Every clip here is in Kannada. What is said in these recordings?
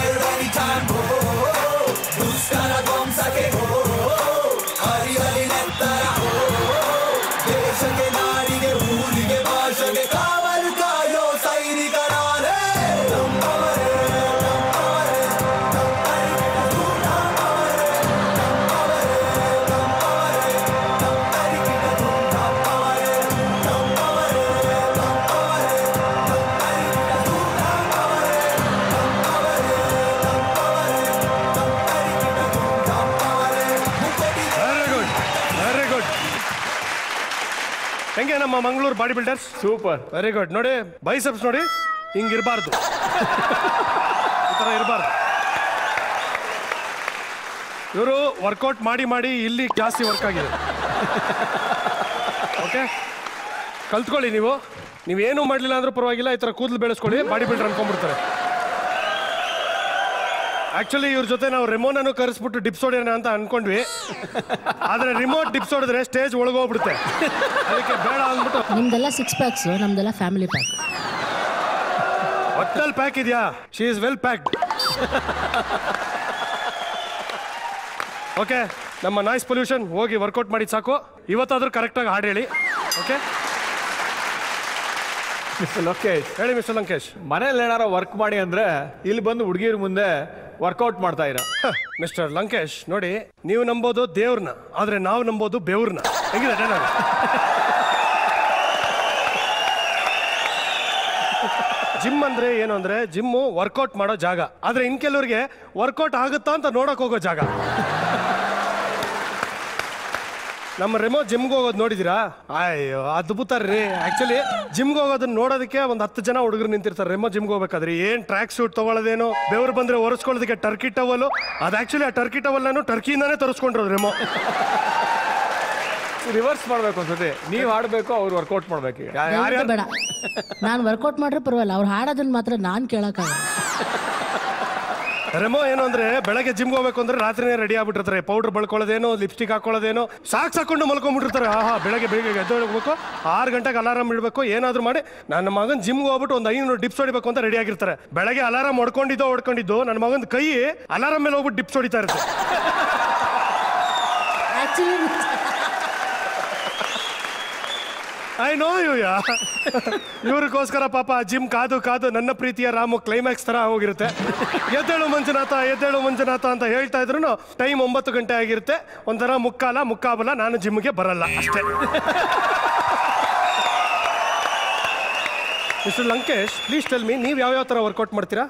world anytime. Oh, oh, oh. ದುಷ್ಕರ ಧ್ವಂಸಕ್ಕೆ oh, oh, oh. ಹರಿ ಹರಿ ನೆತ್ತರ oh, oh, oh. ದೇಶಕ್ಕೆ ನಾಡಿಗೆ ಊರಿಗೆ ಭಾಷೆಗೆ ಕಾವಲು ಕಾಯೋ ಸೈನಿಕರಾರೆ ನಮ್ಮವರೇ ನಮ್ಮವರೇ ವೆರಿ ಗುಡ್ ವೆರಿ ಗುಡ್ ಹೆಂಗೆ ನಮ್ಮ Mangaluru body builders super very good ನೋಡಿ ಬೈಸಪ್ಸ್ ನೋಡಿ ಹಿಂಗಿರಬಾರ್ದು ಈ ಥರ ಇರಬಾರ್ದು ಇವರು ವರ್ಕೌಟ್ ಮಾಡಿ ಮಾಡಿ ಇಲ್ಲಿ ಜಾಸ್ತಿ ವರ್ಕ್ ಆಗಿದೆ ಓಕೆ ಕಲ್ತ್ಕೊಳ್ಳಿ ನೀವು ನೀವೇನು ಮಾಡಲಿಲ್ಲ ಅಂದ್ರೂ ಪರವಾಗಿಲ್ಲ ಈ ಥರ ಕೂದಲು ಬೆಳೆಸ್ಕೊಳ್ಳಿ ಬಾಡಿ ಬಿಲ್ಡರ್ ಅನ್ಕೊಂಡ್ಬಿಡ್ತಾರೆ ಆಕ್ಚುಲಿ ಇವ್ರ ಜೊತೆ ನಾವು ರೆಮೋನನ್ನು ಕರೆಸ್ಬಿಟ್ಟು ಡಿಪ್ಸ್ ಹೊಡೆಯೋಣ ಅಂತ ಅನ್ಕೊಂಡ್ವಿ ಆದ್ರೆ ರಿಮೋಟ್ ಡಿಪ್ಸ್ ಹೊಡೆದ್ರೆ ಸ್ಟೇಜ್ ಒಳಗೋಗ್ಬಿಡುತ್ತೆ ಅದಕ್ಕೆ ಬೇಡ ಅಂದ್ಬಿಟ್ಟು ನಿಮ್ದೆಲ್ಲ ಸಿಕ್ಸ್ ಪ್ಯಾಕ್ಸ್ ನಮ್ದೆಲ್ಲ ಫ್ಯಾಮಿಲಿ ಪ್ಯಾಕ್ ಒಟ್ಟಲ್ಲಿ ಪ್ಯಾಕ್ ಇದೆಯಾ she is well packed okay ನಮ್ಮ ನಾಯ್ಸ್ ಪೊಲ್ಯೂಷನ್ ಹೋಗಿ ವರ್ಕೌಟ್ ಮಾಡಿ ಸಾಕು ಇವತ್ತಾದ್ರೂ ಕರೆಕ್ಟಾಗಿ ಹಾಡು ಹೇಳಿ ಓಕೆ ಮಿಸ್ಟರ್ ಲೋಕೇಶ್ ಹೇಳಿ ಮಿಸ್ಟರ್ ಲಂಕೇಶ್ ಮನೇಲಿ ಏನಾರ ವರ್ಕ್ ಮಾಡಿ ಅಂದ್ರೆ ಇಲ್ಲಿ ಬಂದು ಹುಡುಗಿರ ಮುಂದೆ ವರ್ಕೌಟ್ ಮಾಡ್ತಾ ಇರ ಮಿಸ್ಟರ್ ಲಂಕೇಶ್ ನೋಡಿ ನೀವು ನಂಬೋದು ದೇವ್ರನ್ನ ಆದ್ರೆ ನಾವು ನಂಬೋದು ಬೆವ್ರನ್ನ ಹೆಂಗಿದೆ ಡೈಲಾಗ್ ಜಿಮ್ ಅಂದ್ರೆ ಏನು ಅಂದ್ರೆ ಜಿಮ್ಮು ವರ್ಕೌಟ್ ಮಾಡೋ ಜಾಗ ಆದ್ರೆ ಇನ್ ಕೆಲವರಿಗೆ ವರ್ಕೌಟ್ ಆಗುತ್ತಾ ಅಂತ ನೋಡಕ್ ಹೋಗೋ ಜಾಗ ನಮ್ಮ ರೆಮೋ ಜಿಮ್ಗೆ ಹೋಗೋದು ನೋಡಿದಿರಾ ಅಯ್ಯೋ ಅದ್ಭುತ ರೀ ಆಕ್ಚುಲಿ ಜಿಮ್ಗೆ ಹೋಗೋದನ್ನ ನೋಡೋದಕ್ಕೆ ಒಂದು ಹತ್ತು ಜನ ಹುಡುಗರು ನಿಂತಿರ್ತಾರೆ ರೆಮೋ ಜಿಮ್ಗೆ ಹೋಗ್ಬೇಕಾದ್ರೆ ಏನ್ ಟ್ರ್ಯಾಕ್ ಸೂಟ್ ತಗೊಳ್ಳೋದೇನು ಬೆವರು ಬಂದ್ರೆ ಒರೆಸ್ಕೊಳ್ಳೋದಕ್ಕೆ ಟರ್ಕಿ ಟವಲ್ ಅದು ಆಕ್ಚುಲಿ ಆ ಟರ್ಕಿ ಟವಲ್ ನಾನು ಟರ್ಕಿಯಿಂದಾನೇ ತರಿಸ್ಕೊಂಡಿರೋದು ರೆಮೋ ರಿವರ್ಸ್ ಮಾಡ್ಬೇಕು ಅನ್ಸುತ್ತೆ ನೀವ್ ಆಡ್ಬೇಕು ಅವ್ರು ವರ್ಕೌಟ್ ಮಾಡ್ಬೇಕು ಈಗ ದಯವಿಟ್ಟು ಬೇಡ ನಾನು ವರ್ಕೌಟ್ ಮಾಡ್ರೆ ಪರವಾಗಿಲ್ಲ ಅವ್ರು ಹಾಡೋದನ್ನ ಮಾತ್ರ ನಾನು ಕೇಳೋಕ್ಕಾಗಲ್ಲ ರೆಮೋ ಏನು ಅಂದ್ರೆ ಬೆಳಗ್ಗೆ ಜಿಮ್ಗೆ ಹೋಗ್ಬೇಕು ಅಂದ್ರೆ ರಾತ್ರಿನೇ ರೆಡಿ ಆಗ್ಬಿಟ್ಟಿರ್ತಾರೆ ಪೌಡರ್ ಬಳ್ಕೊಳ್ಳೋದೇನು ಲಿಪ್ಸ್ಟಿಕ್ ಹಾಕೊಳ್ಳೋದೇನು ಸಾಕ್ಸ್ ಹಾಕೊಂಡು ಮಲ್ಕೊಂಡ್ಬಿಟ್ಟಿರ್ತಾರೆ ಆಹಾ ಬೆಳಗ್ಗೆ ಬೇಗ ಎದ್ದೇಳಬೇಕು ಆರು ಗಂಟೆಗೆ ಅಲಾರಾಮ್ ಇಡಬೇಕು ಏನಾದ್ರು ಮಾಡಿ ನನ್ನ ಮಗನ್ ಜಿಮ್ಗೆ ಹೋಗ್ಬಿಟ್ಟು ಒಂದು ಐನೂರು ಡಿಪ್ಸ್ ಹೊಡಿಬೇಕು ಅಂತ ರೆಡಿ ಆಗಿರ್ತಾರೆ ಬೆಳಗ್ಗೆ ಅಲಾರಾಮ್ ಹೊಡ್ಕೊಂಡಿದ್ದೋ ಹೊಡ್ಕೊಂಡಿದ್ದು ನನ್ನ ಮಗನ ಕೈ ಅಲಾರಾಮ್ ಮೇಲೆ ಹೋಗ್ಬಿಟ್ಟು ಡಿಪ್ಸ್ ಹೊಡಿತಾ ಇರುತ್ತೆ actually I know you yeah ಇವ್ರಿಗೋಸ್ಕರ ಪಾಪ ಜಿಮ್ ಕಾದು ಕಾದು ನನ್ನ ಪ್ರೀತಿಯ ರಾಮು ಕ್ಲೈಮ್ಯಾಕ್ಸ್ ತರ ಹೋಗಿರುತ್ತೆ ಎದ್ದೇಳು ಮಂಜುನಾಥ ಎದ್ದೇಳು ಮಂಜುನಾಥ ಅಂತ ಹೇಳ್ತಾ ಇದ್ರು ಟೈಮ್ ಒಂಬತ್ತು ಗಂಟೆ ಆಗಿರುತ್ತೆ ಒಂಥರ ಮುಕ್ಕಾಲ ಮುಕ್ಕಾಬಲ ನಾನು ಜಿಮ್ಗೆ ಬರಲ್ಲ ಅಷ್ಟೇ mister Lankesh please tell me ನೀವು ಯಾವ ಥರ ವರ್ಕೌಟ್ ಮಾಡ್ತೀರಾ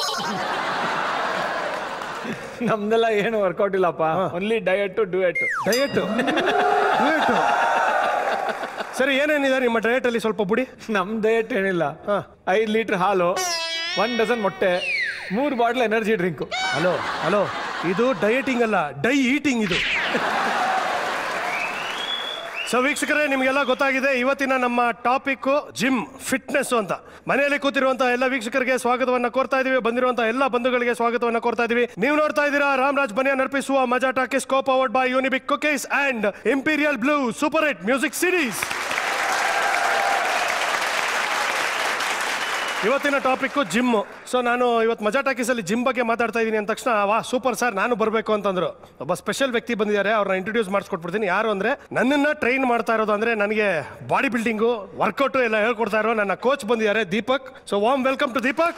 ನಮ್ದೆಲ್ಲ ಏನು ವರ್ಕೌಟ್ ಇಲ್ಲಪ್ಪ ಓನ್ಲಿ ಡಯಟ್ ಡುಯೆಟ್ ಡಯಟ್ ಸರಿ ಏನೇನಿದೆ ನಿಮ್ಮ ಡಯಟ್ ಅಲ್ಲಿ ಸ್ವಲ್ಪ ಬುಡಿ ನಮ್ ಡಯಟ್ ಏನಿಲ್ಲ ಹಾ. ಐದ್ ಲೀಟರ್ ಹಾಲು ಒಂದ್ ಡಜನ್ ಮೊಟ್ಟೆ ಮೂರ್ bottle energy drink hello hello ಇದು ಡಯಟಿಂಗ್ ಅಲ್ಲ ಡೈ ಈಟಿಂಗ್ ಇದು ಸೊ ವೀಕ್ಷಕರೇ ನಿಮಗೆಲ್ಲ ಗೊತ್ತಾಗಿದೆ ಇವತ್ತಿನ ನಮ್ಮ ಟಾಪಿಕ್ ಜಿಮ್ ಫಿಟ್ನೆಸ್ ಅಂತ ಮನೆಯಲ್ಲಿ ಕೂತಿರುವಂತಹ ಎಲ್ಲ ವೀಕ್ಷಕರಿಗೆ ಸ್ವಾಗತವನ್ನ ಕೋರ್ತಾ ಇದೀವಿ ಬಂದಿರುವಂತಹ ಎಲ್ಲ ಬಂಧುಗಳಿಗೆ ಸ್ವಾಗತವನ್ನ ಕೋರ್ತಾ ಇದೀವಿ ನೀವು ನೋಡ್ತಾ ಇದ್ದೀರಾ ರಾಮರಾಜ್ ಬನಿಯಾ ನರ್ಪಿಸುವ Majaa Talkies co powered by Unibic cookies and Imperial Blue super hit music series ಇವತ್ತಿನ ಟಾಪಿಕ್ ಜಿಮ್ ಸೊ ನಾನು ಇವತ್ತು ಮಜಾ ಟಾಕೀಸ್ ಅಲ್ಲಿ ಜಿಮ್ ಬಗ್ಗೆ ಮಾತಾಡ್ತಾ ಇದ್ದೀನಿ ಅಂದ ತಕ್ಷಣ ವಾ ಸೂಪರ್ ಸರ್ ನಾನು ಬರಬೇಕು ಅಂತಂದ್ರು ಒಬ್ಬ ಸ್ಪೆಷಲ್ ವ್ಯಕ್ತಿ ಬಂದಿದ್ದಾರೆ ಅವ್ರನ್ನ ಇಂಟ್ರೊಡ್ಯೂಸ್ ಮಾಡಿಸ್ಕೊಟ್ಬಿಡ್ತೀನಿ ಯಾರು ಅಂದ್ರೆ ನನ್ನನ್ನ ಟ್ರೈನ್ ಮಾಡ್ತಾ ಇರೋದು ಅಂದ್ರೆ ನನಗೆ ಬಾಡಿ ಬಿಲ್ಡಿಂಗು ವರ್ಕೌಟ್ ಎಲ್ಲ ಹೇಳ್ಕೊಡ್ತಾ ಇರೋ ನನ್ನ ಕೋಚ್ ಬಂದಿದ್ದಾರೆ Deepak so warm welcome to Deepak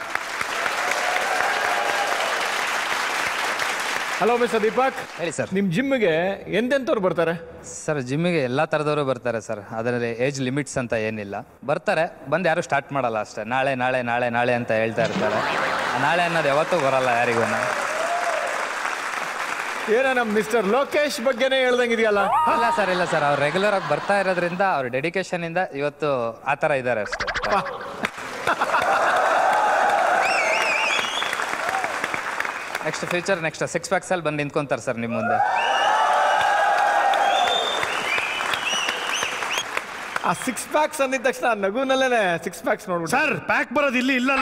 hello mister Deepak ಹೇಳಿ ಸರ್ ನಿಮ್ ಜಿಮ್ಗೆ ಎಂತೆಂತವ್ರು ಬರ್ತಾರೆ ಸರ್ ಜಿಮ್ಮಿಗೆ ಎಲ್ಲ ಥರದವರು ಬರ್ತಾರೆ ಸರ್ ಅದರಲ್ಲಿ ಏಜ್ ಲಿಮಿಟ್ಸ್ ಅಂತ ಏನಿಲ್ಲ ಬರ್ತಾರೆ ಬಂದು ಯಾರು ಸ್ಟಾರ್ಟ್ ಮಾಡಲ್ಲ ಅಷ್ಟೇ ನಾಳೆ ನಾಳೆ ನಾಳೆ ನಾಳೆ ಅಂತ ಹೇಳ್ತಾ ಇರ್ತಾರೆ ಆ ನಾಳೆ ಅನ್ನೋದು ಯಾವತ್ತೂ ಬರಲ್ಲ ಯಾರಿಗೂ ಏನೋ ನಮ್ ಮಿಸ್ಟರ್ ಲೋಕೇಶ್ ಬಗ್ಗೆನೇ ಹೇಳ್ದಂಗಿದೆಯಲ್ಲ ಇಲ್ಲ ಸರ್ ಇಲ್ಲ ಸರ್ ಅವ್ರು ರೆಗ್ಯುಲರ್ ಆಗಿ ಬರ್ತಾ ಇರೋದ್ರಿಂದ ಅವ್ರ ಡೆಡಿಕೇಶನ್ ಇಂದ ಇವತ್ತು ಆ ಥರ ಇದ್ದಾರೆ ಅಷ್ಟೇ next future next six packs ಅಲ್ಲಿ ಬಂದು ನಿಂತ್ಕೊಂತಾರೆ ಸರ್ ನಿಮ್ಮ ಮುಂದೆ ಆ ಸಿಕ್ಸ್ ಪ್ಯಾಕ್ಸ್ ಅಂದಿದ ತಕ್ಷಣ ಆ ನಗುನಲ್ಲೇನೆ ಸಿಕ್ಸ್ ಪ್ಯಾಕ್ಸ್ ನೋಡ್ಬಿಟ್ಟು ಸರ್ ಪ್ಯಾಕ್ ಬರೋದು ಇಲ್ಲಿ ಇಲ್ಲಲ್ಲ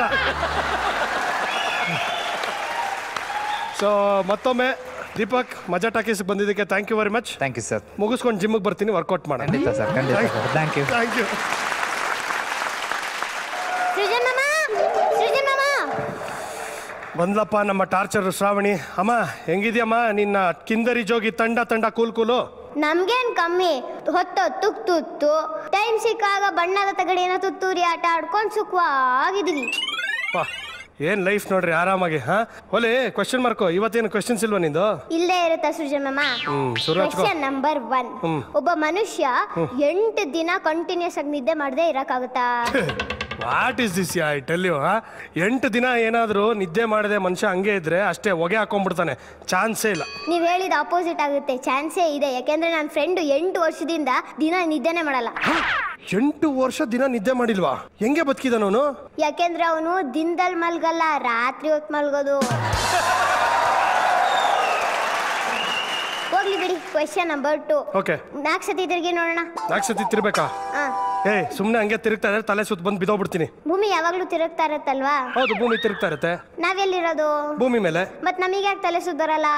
ಸೊ ಮತ್ತೊಮ್ಮೆ ದೀಪಕ್ ಮಜಾ ಟಾಕೀಸ್ ಬಂದಿದ್ದಕ್ಕೆ thank you very much thank you sir ಮುಗಿಸ್ಕೊಂಡು ಜಿಮ್ಗೆ ಬರ್ತೀನಿ ವರ್ಕೌಟ್ ಮಾಡೋಣ ಖಂಡಿತ ಸರ್ ಖಂಡಿತ sir thank you thank you Srujan ಮಾಮ ಸೃಜನ್ ಮಾಮ ಬಂದ್ಲಪ್ಪ ನಮ್ಮ ಟಾರ್ಚರ್ ಶ್ರಾವಣಿ ಅಮ್ಮ ಹೆಂಗಿದ್ಯಮ್ಮ ನಿನ್ನ ಕಿಂದರಿ ಜೋಗಿ ತಂಡ ತಂಡ ಕೂಲ್ ಕೂಲು ನಮ್ಗೇನ್ ಕಮ್ಮಿ ಹೊತ್ತೊತ್ತು ತುತ್ತು ಟೈಮ್ ಸಿಕ್ಕಾಗ ಬಣ್ಣದ ತಗಡಿನ ತುತ್ತೂರಿ ಆಟ ಆಡ್ಕೊಂಡು ಸುಖವಾಗಿದೀವಿ ಪಾ ಏನ್ ಲೈಫ್ ನೋಡ್ರಿ ಆರಾಮಾಗಿ ಹಾ ಹೊಲೆ ಕ್ವಶನ್ ಮಾರ್ಕು ಇವತ್ತೇನು ಕ್ವಶನ್ಸ್ ಇಲ್ವಾ ನಿಂದು ಇಲ್ಲೇ ಇರುತ್ತಾ ಸೃಜನಮ್ಮ ಹ್ಮ್, ಶುರು ಹಚ್ಕೋ. Question number one hmm. ಒಬ್ಬ ಮನುಷ್ಯ ಎಂಟು ದಿನ ಕಂಟಿನ್ಯೂಸ್ ಆಗಿ ನಿದ್ದೆ ಮಾಡದೆ ಇರಕ್ಕಾಗುತ್ತಾ what is this I tell you ಹಾ ಎಂಟು ದಿನ ಏನಾದರೂ ನಿದ್ದೆ ಮಾಡದೆ ಮನುಷ್ಯ ಹಂಗೆ ಇದ್ರೆ ಅಷ್ಟೇ ಹೊಗೆ ಹಾಕೊಂಡ್ಬಿಡ್ತಾನೆ ಚಾನ್ಸೇ ಇಲ್ಲ ನೀವ್ ಹೇಳಿದ ಅಪೋಸಿಟ್ ಆಗುತ್ತೆ ಚಾನ್ಸೇ ಇದೆ ಯಾಕೆಂದ್ರೆ ನನ್ನ ಫ್ರೆಂಡ್ ಎಂಟು ವರ್ಷದಿಂದ ದಿನ ನಿದ್ದೆನೆ ಮಾಡಲ್ಲ ಎಂಟು ವರ್ಷ ದಿನ ನಿದ್ದೆ ಮಾಡಿಲ್ವಾ ಹೆಂಗೆ ಬದುಕಿದಾನವನು ಯಾಕೆಂದ್ರೆ ಅವನು ದಿನದಲ್ಲಿ ಮಲ್ಗಲ್ಲ ರಾತ್ರಿ ಹೊತ್ತು ಮಲ್ಗೋದು ಹೋಗ್ಲಿ ಬಿಡಿ ಕ್ವೆಶನ್ ನಂಬರ್ ಟು ಓಕೆ ನಾಲ್ಕು ಸತಿ ತಿರುಗಿ ನೋಡೋಣ ನಾಲ್ಕು ಸತಿ ತಿರ್ಬೇಕಾ ಹಾ ಏ ಸುಮ್ಮನೆ ಹಂಗೆ ತಿರುಗ್ತಾ ಇದ್ರೆ ತಲೆ ಸುತ್ತ ಬಂದು ಬಿದೋಗ್ಬಿಡ್ತೀನಿ ಭೂಮಿ ಯಾವಾಗ್ಲೂ ತಿರುಗ್ತಾ ಇರತ್ತಲ್ವಾ ಹೌದು ಭೂಮಿ ತಿರುಗ್ತಾ ಇರುತ್ತೆ ನಾವೆಲ್ಲಿರೋದು ಭೂಮಿ ಮೇಲೆ ಮತ್ ನಮಗೆ ಯಾಕೆ ತಲೆ ಸುತ್ತ ಬರಲ್ಲ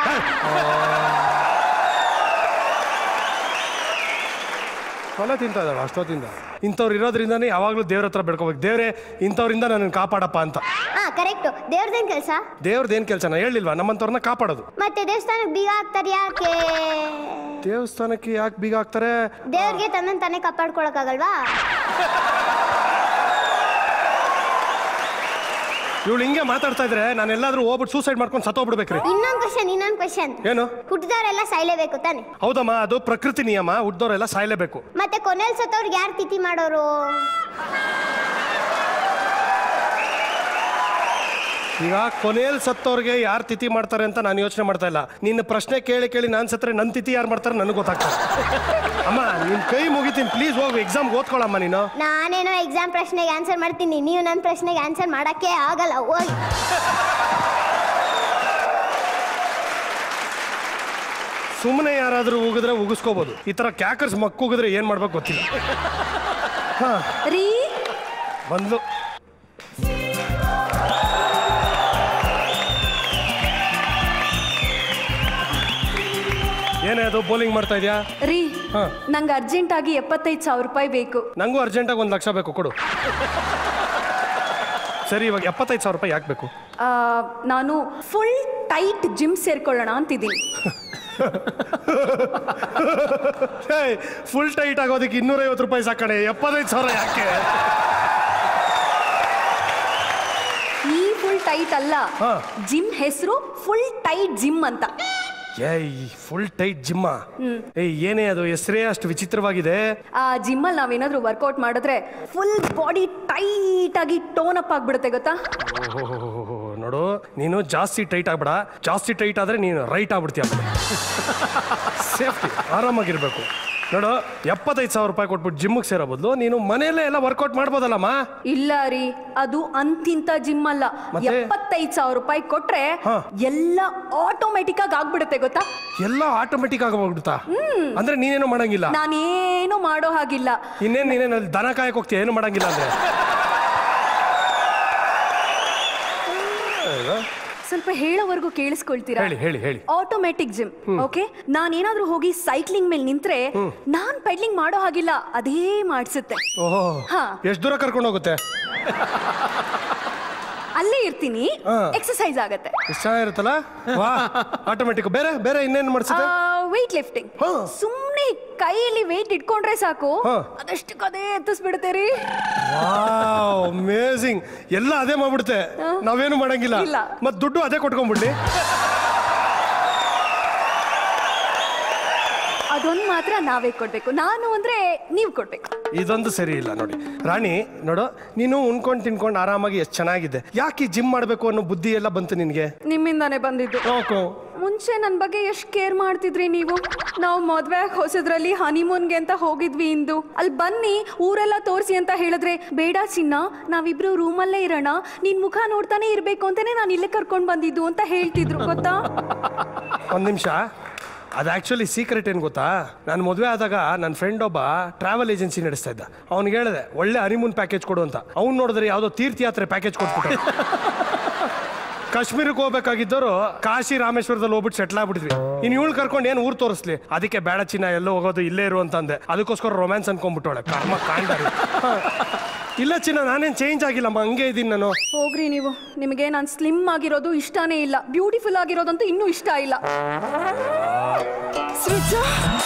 ಹೊಲ ತಿಂತ ಇದ್ದಾಳೆ ಅಷ್ಟೊತ್ತಿಂದ ಇಂಥವ್ರು ಇರೋದ್ರಿಂದನೇ ಯಾವಾಗಲೂ ದೇವ್ರ ಹತ್ರ ಬೆಳ್ಕೋಬೇಕು ದೇವ್ರೆ ಇಂಥವ್ರಿಂದ ನನ್ನ ಕಾಪಾಡಪ್ಪ ಅಂತ ಹಾ ಕರೆಕ್ಟ್ ದೇವ್ರದೇನ್ ಕೆಲಸ ದೇವ್ರದ್ದೇನು ಕೆಲಸ ನಾ ಹೇಳಿಲ್ವಾ ನಮ್ಮಂಥವ್ರನ್ನ ಕಾಪಾಡೋದು ಮತ್ತೆ ದೇವಸ್ಥಾನಕ್ಕೆ ಬೀಗ ಹಾಕ್ತಾರೆ ಯಾಕೆ ದೇವಸ್ಥಾನಕ್ಕೆ ಯಾಕೆ ಬೀಗ ಹಾಕ್ತಾರೆ ದೇವ್ರಿಗೆ ತನ್ನನ್ ತಾನೇ ಕಾಪಾಡ್ಕೊಳಕ್ಕಾಗಲ್ವಾ ಇವಳು ಹಿಂಗೆ ಮಾತಾಡ್ತಾ ಇದ್ರೆ ನಾನು ಎಲ್ಲಾದ್ರೂ ಹೋಗ್ಬಿಟ್ಟು ಸೂಸೈಡ್ ಮಾಡ್ಕೊಂಡು ಸತ್ತೋಗ್ಬಿಡ್ಬೇಕ್ರಿ ಇನ್ನೊಂದ್ ಕ್ವಶನ್ ಇನ್ನೊಂದ್ ಕ್ವಶನ್ ಏನು ಹುಟ್ಟಿದವರೆಲ್ಲ ಸಾಯ್ಲೇಬೇಕು ತಾನೆ ಹೌದಮ್ಮ ಅದು ಪ್ರಕೃತಿ ನಿಯಮ ಹುಡ್ದವ್ರೆಲ್ಲ ಸಾಯ್ಲೇಬೇಕು ಮತ್ತೆ ಕೊನೆಲ್ ಸತ್ತವ್ರಿಗೆ ಯಾರು ತಿಥಿ ಮಾಡೋರು ಈಗ ಕೊನೆಯಲ್ಲಿ ಸತ್ತವ್ರಿಗೆ ಯಾರು ತಿಥಿ ಮಾಡ್ತಾರೆ ಅಂತ ನಾನು ಯೋಚನೆ ಮಾಡ್ತಾ ಇಲ್ಲ ನಿನ್ನ ಪ್ರಶ್ನೆ ಕೇಳಿ ಕೇಳಿ ನಾನು ಸತ್ತರೆ ನನ್ನ ತಿಥಿ ಯಾರು ಮಾಡ್ತಾರೆ ನನಗೆ ಗೊತ್ತಾಗ್ತದೆ ಅಮ್ಮ ನಿನ್ನ ಕೈ ಮುಗಿತೀನಿ ಪ್ಲೀಸ್ ಹೋಗಿ ಎಕ್ಸಾಮ್ ಓದ್ಕೊಳಮ್ಮ ನೀನು ನಾನೇನೋ ಎಕ್ಸಾಮ್ ಪ್ರಶ್ನೆಗೆ ಆನ್ಸರ್ ಮಾಡ್ತೀನಿ ನೀವು ನನ್ನ ಪ್ರಶ್ನೆಗೆ ಆನ್ಸರ್ ಮಾಡಕ್ಕೆ ಆಗಲ್ಲ ಹೋಗಿ ಸುಮ್ಮನೆ ಯಾರಾದರೂ ಉಗಿದ್ರೆ ಉಗಿಸ್ಕೋಬೋದು ಈ ಥರ ಕ್ಯಾಕರ್ಸ್ ಮಕ್ಕುಗಿದ್ರೆ ಏನು ಮಾಡ್ಬೇಕು ಗೊತ್ತಿಲ್ಲ ರೀ ಬಂದ್ಲು ಏನೇ ಅದು ಬೌಲಿಂಗ್ ಮಾಡ್ತಾ ಇದೆಯಾ ರೀ ಹಾ. ನಂಗೆ ಅರ್ಜೆಂಟ್ ಆಗಿ ಎಪ್ಪತ್ತೈದು ಸಾವಿರ ರೂಪಾಯಿ ಬೇಕು ನಂಗೂ ಅರ್ಜೆಂಟಾಗಿ ಒಂದು ಲಕ್ಷ ಬೇಕು ಕೊಡು ಸರಿ ಇವಾಗ ಎಪ್ಪತ್ತೈದು ಸಾವಿರ ರೂಪಾಯಿ ಯಾಕೆ ಬೇಕು ಆ, ನಾನು ಫುಲ್ ಟೈಟ್ ಜಿಮ್ ಸೇರ್ಕೊಳ್ಳೋಣ ಅಂತಿದ್ದೀನಿ ಫುಲ್ ಟೈಟ್ ಆಗೋದಕ್ಕೆ ಇನ್ನೂರೈವತ್ತು ರೂಪಾಯಿ ಸಾಕಣೆ ಎಪ್ಪತ್ತೈದು ಸಾವಿರ ಯಾಕೆ ಈ ಫುಲ್ ಟೈಟ್ ಅಲ್ಲ ಹಾ. ಜಿಮ್ ಹೆಸರು ಫುಲ್ ಟೈಟ್ ಜಿಮ್ ಅಂತ ಏಯ್ ಫುಲ್ ಟೈಟ್ ಜಿಮ್ಮ ಏಯ್ ಏನೇ ಅದು ಹೆಸರೇ ಅಷ್ಟು ವಿಚಿತ್ರವಾಗಿದೆ ಆ ಜಿಮ್ಮಲ್ಲಿ ನಾವೇನಾದ್ರೂ ವರ್ಕೌಟ್ ಮಾಡಿದ್ರೆ ಫುಲ್ ಬಾಡಿ ಟೈಟ್ ಆಗಿ ಟೋನ್ ಅಪ್ ಆಗ್ಬಿಡುತ್ತೆ ಗೊತ್ತಾ ಓಹೋ ನೋಡು ನೀನು ಜಾಸ್ತಿ ಟೈಟ್ ಆಗ್ಬೇಡ ಜಾಸ್ತಿ ಟೈಟ್ ಆದ್ರೆ ನೀನು ರೈಟ್ ಆಗ್ಬಿಡ್ತೀಯ ಸೇಫ್ಟಿ ಆರಾಮಾಗಿರ್ಬೇಕು ನೋಡು ಎಪ್ಪತ್ತೈದು ಸಾವಿರ ರೂಪಾಯಿ ಕೊಟ್ಬಿಟ್ಟು ಜಿಮ್ಗೆ ಸೇರೋ ಬದಲು ನೀನು ಮನೆಯಲ್ಲೇ ಎಲ್ಲ ವರ್ಕೌಟ್ ಮಾಡ್ಬೋದಲ್ಲಮ್ಮ ಇಲ್ಲ ರೀ ಅದು ಅಂತಿಂತ ಜಿಮ್ ಅಲ್ಲ ಮತ್ತೆ? ಎಪ್ಪತ್ತೈದು ಸಾವಿರ ರೂಪಾಯಿ ಕೊಟ್ರೆ ಹಾ. ಎಲ್ಲ ಆಟೋಮೆಟಿಕ್ ಆಗಿ ಆಗ್ಬಿಡುತ್ತೆ ಗೊತ್ತಾ ಎಲ್ಲ ಆಟೋಮೆಟಿಕ್ ಆಗೋಗ್ಬಿಡ್ತಾ ಅಂದ್ರೆ ನೀನೇನು ಮಾಡಂಗಿಲ್ಲ ನಾನೇನು ಮಾಡೋ ಹಾಗಿಲ್ಲ ಇನ್ನೇನು ನೀನೇನು ಅಲ್ಲಿ ದನ ಕಾಯಕ್ ಹೋಗ್ತೀಯ ಏನು ಮಾಡಂಗಿಲ್ಲ ಅಂದ್ರೆ ಸ್ವಲ್ಪ ಹೇಳೋವರೆಗೂ ಕೇಳಿಸ್ಕೊಳ್ತೀರಾ ಹೇಳಿ ಹೇಳಿ ಹೇಳಿ ಆಟೋಮೆಟಿಕ್ ಜಿಮ್ ಓಕೆ ನಾನೇನಾದ್ರೂ ಹೋಗಿ ಸೈಕ್ಲಿಂಗ್ ಮೇಲೆ ನಿಂತ್ರೆ ನಾನ್ ಪೆಡ್ಲಿಂಗ್ ಮಾಡೋ ಹಾಗಿಲ್ಲ ಅದೇ ಮಾಡ್ಸುತ್ತೆ ಓಹೋ ಹಾ. ಎಷ್ಟು ದೂರ ಕರ್ಕೊಂಡು ಹೋಗುತ್ತೆ ಅಲ್ಲೇ ಇರ್ತೀನಿ ಹಾ. ಎಕ್ಸಸೈಸ್ ಆಗತ್ತೆ ಇಷ್ಟ ಇರುತ್ತಲ್ಲ ವಾ ಆಟೋಮೆಟಿಕ್ ಬೇರೆ ಬೇರೆ ಇನ್ನೇನು ಮಾಡಿಸುತ್ತೆ ವೆಯ್ಟ್ ಲಿಫ್ಟಿಂಗ್ ಹಾ. ಸುಮ್ನೆ ಕೈಯಲ್ಲಿ ವೆಯ್ಟ್ ಇಟ್ಕೊಂಡ್ರೆ ಸಾಕು ಹಾ. ಅದಷ್ಟಕ್ಕೆ ಅದೇ ಎತ್ತಿಸ್ಬಿಡುತ್ತೆ ರೀ ವಾವ್ ಅಮೇಸಿಂಗ್ ಎಲ್ಲ ಅದೇ ಮಾಡ್ಬಿಡುತ್ತೆ ನಾವೇನು ಮಾಡಂಗಿಲ್ಲ ಇಲ್ಲ. ಮತ್ ದುಡ್ಡು ಅದೇ ಕೊಟ್ಕೊಂಡ್ಬಿಡ್ಲಿ ಅದೊಂದು ಮಾತ್ರ ನಾವೇ ಕೊಡ್ಬೇಕು ನಾನು ಅಂದ್ರೆ ನೀವು ಕೊಡ್ಬೇಕು ಇದೊಂದು ಸರಿ ಇಲ್ಲ ನೋಡಿ ರಾಣಿ ನೋಡು ನೀನು ಉಣ್ಕೊಂಡು ತಿನ್ಕೊಂಡು ಆರಾಮಾಗಿ ಎಷ್ಟು ಚೆನ್ನಾಗಿದೆ ಯಾಕೆ ಜಿಮ್ ಮಾಡಬೇಕು ಅನ್ನೋ ಬುದ್ಧಿ ಎಲ್ಲ ಬಂತು ನಿನಗೆ ನಿಮ್ಮಿಂದಾನೇ ಬಂದಿದ್ದು ನೋಕು ಮುಂಚೆ ನನ್ನ ಬಗ್ಗೆ ಎಷ್ಟು ಕೇರ್ ಮಾಡ್ತಿದ್ರಿ ನೀವು ನಾವು ಮದ್ವೆ ಆಗ್ ಹೊಸದ್ರಲ್ಲಿ ಹನಿಮೂನ್ಗೆ ಅಂತ ಹೋಗಿದ್ವಿ ಇಂದು ಅಲ್ಲಿ ಬನ್ನಿ ಊರೆಲ್ಲ ತೋರಿಸಿ ಅಂತ ಹೇಳಿದ್ರೆ ಬೇಡ ಚಿನ್ನ ನಾವಿಬ್ರು ರೂಮಲ್ಲೇ ಇರೋಣ ನಿನ್ ಮುಖ ನೋಡ್ತಾನೆ ಇರ್ಬೇಕು ಅಂತಾನೆ ನಾನು ಇಲ್ಲೇ ಕರ್ಕೊಂಡ್ ಬಂದಿದ್ದು ಅಂತ ಹೇಳ್ತಿದ್ರು ಗೊತ್ತಾ ಒಂದು ನಿಮಿಷ ಅದು ಆ್ಯಕ್ಚುಲಿ ಸೀಕ್ರೆಟ್ ಏನು ಗೊತ್ತಾ ನಾನು ಮದುವೆ ಆದಾಗ ನನ್ನ ಫ್ರೆಂಡ್ ಒಬ್ಬ ಟ್ರಾವೆಲ್ ಏಜೆನ್ಸಿ ನಡೆಸ್ತಾ ಇದ್ದ ಅವ್ನಿಗೆ ಹೇಳಿದೆ ಒಳ್ಳೆ ಹನಿಮೂನ್ ಪ್ಯಾಕೇಜ್ ಕೊಡು ಅಂತ ಅವ್ನು ನೋಡಿದ್ರೆ ಯಾವುದೋ ತೀರ್ಥಯಾತ್ರೆ ಪ್ಯಾಕೇಜ್ ಕೊಟ್ಬಿಟ್ಟು ಕಾಶ್ಮೀರಕ್ಕೆ ಹೋಗ್ಬೇಕಾಗಿದ್ದವರು ಕಾಶಿ ರಾಮೇಶ್ವರದಲ್ಲಿ ಹೋಗ್ಬಿಟ್ಟು ಸೆಟ್ಲ್ ಆಗ್ಬಿಟ್ಟಿದ್ವಿ ಇನ್ನು ಇವಳು ಕರ್ಕೊಂಡು ಏನು ಊರು ತೋರಿಸ್ಲಿ ಅದಕ್ಕೆ ಬೇಡ ಚಿನ್ನ ಎಲ್ಲೋ ಹೋಗೋದು ಇಲ್ಲೇ ಇರು ಅಂತಂದೆ ಅದಕ್ಕೋಸ್ಕರ ರೊಮ್ಯಾನ್ಸ್ ಅನ್ಕೊಂಡ್ಬಿಟ್ಟವಳೆ ಕರ್ಮ ಕಾಂಡ ಇಲ್ಲ ಚಿನ್ನ ನಾನೇನ್ ಚೇಂಜ್ ಆಗಿಲ್ಲಮ್ಮ ಹಂಗೆ ಇದ್ದೀನಿ ನಾನು ಹೋಗ್ರಿ ನೀವು ನಿಮಗೆ ನಾನು ಸ್ಲಿಮ್ ಆಗಿರೋದು ಇಷ್ಟನೇ ಇಲ್ಲ ಬ್ಯೂಟಿಫುಲ್ ಆಗಿರೋದಂತೂ ಇನ್ನೂ ಇಷ್ಟ ಇಲ್ಲ ಸೃಜಾ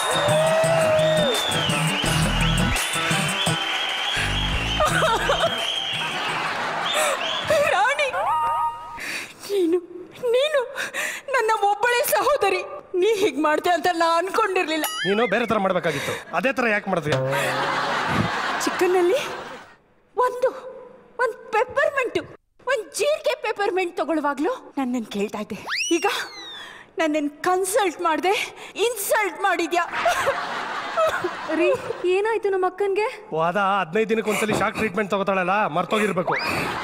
ರಾಣಿ ನೀನು ನೀನು ನನ್ನ ಒಬ್ಬಳೇ ಸಹೋದರಿ ನೀ ಹೀಗ್ ಮಾಡ್ತೆ ಅಂತ ನಾ ಅನ್ಕೊಂಡಿರ್ಲಿಲ್ಲ ನೀನು ಬೇರೆ ತರ ಮಾಡ್ಬೇಕಾಗಿತ್ತು ಅದೇ ತರ ಯಾಕೆ ಮಾಡಿದ್ವಿ ಚಿಕನ್ನಲ್ಲಿ ಒಂದು ಒಂದು ಪೆಪ್ಪರ್ಮೆಂಟು ಒಂದು ಜೀರಿಗೆ ಪೆಪ್ಪರ್ಮೆಂಟ್ ತಗೊಳ್ಳುವಾಗ್ಲೂ ನನ್ನನ್ನು ಕೇಳ್ತಾ ಇದ್ದೆ ಈಗ ನನ್ನನ್ನು ಕನ್ಸಲ್ಟ್ ಮಾಡಿದೆ ಇನ್ಸಲ್ಟ್ ಮಾಡಿದ್ಯಾ ರೀ ಏನಾಯ್ತು ನಮ್ಮ ಅಕ್ಕನ್ಗೆ ಓ ಅದ ಹದಿನೈದು ದಿನಕ್ಕೆ ಒಂದ್ಸಲಿ ಶಾಕ್ ಟ್ರೀಟ್ಮೆಂಟ್ ತಗೋತಾಳಲ್ಲ ಮರ್ತೋಗಿರ್ಬೇಕು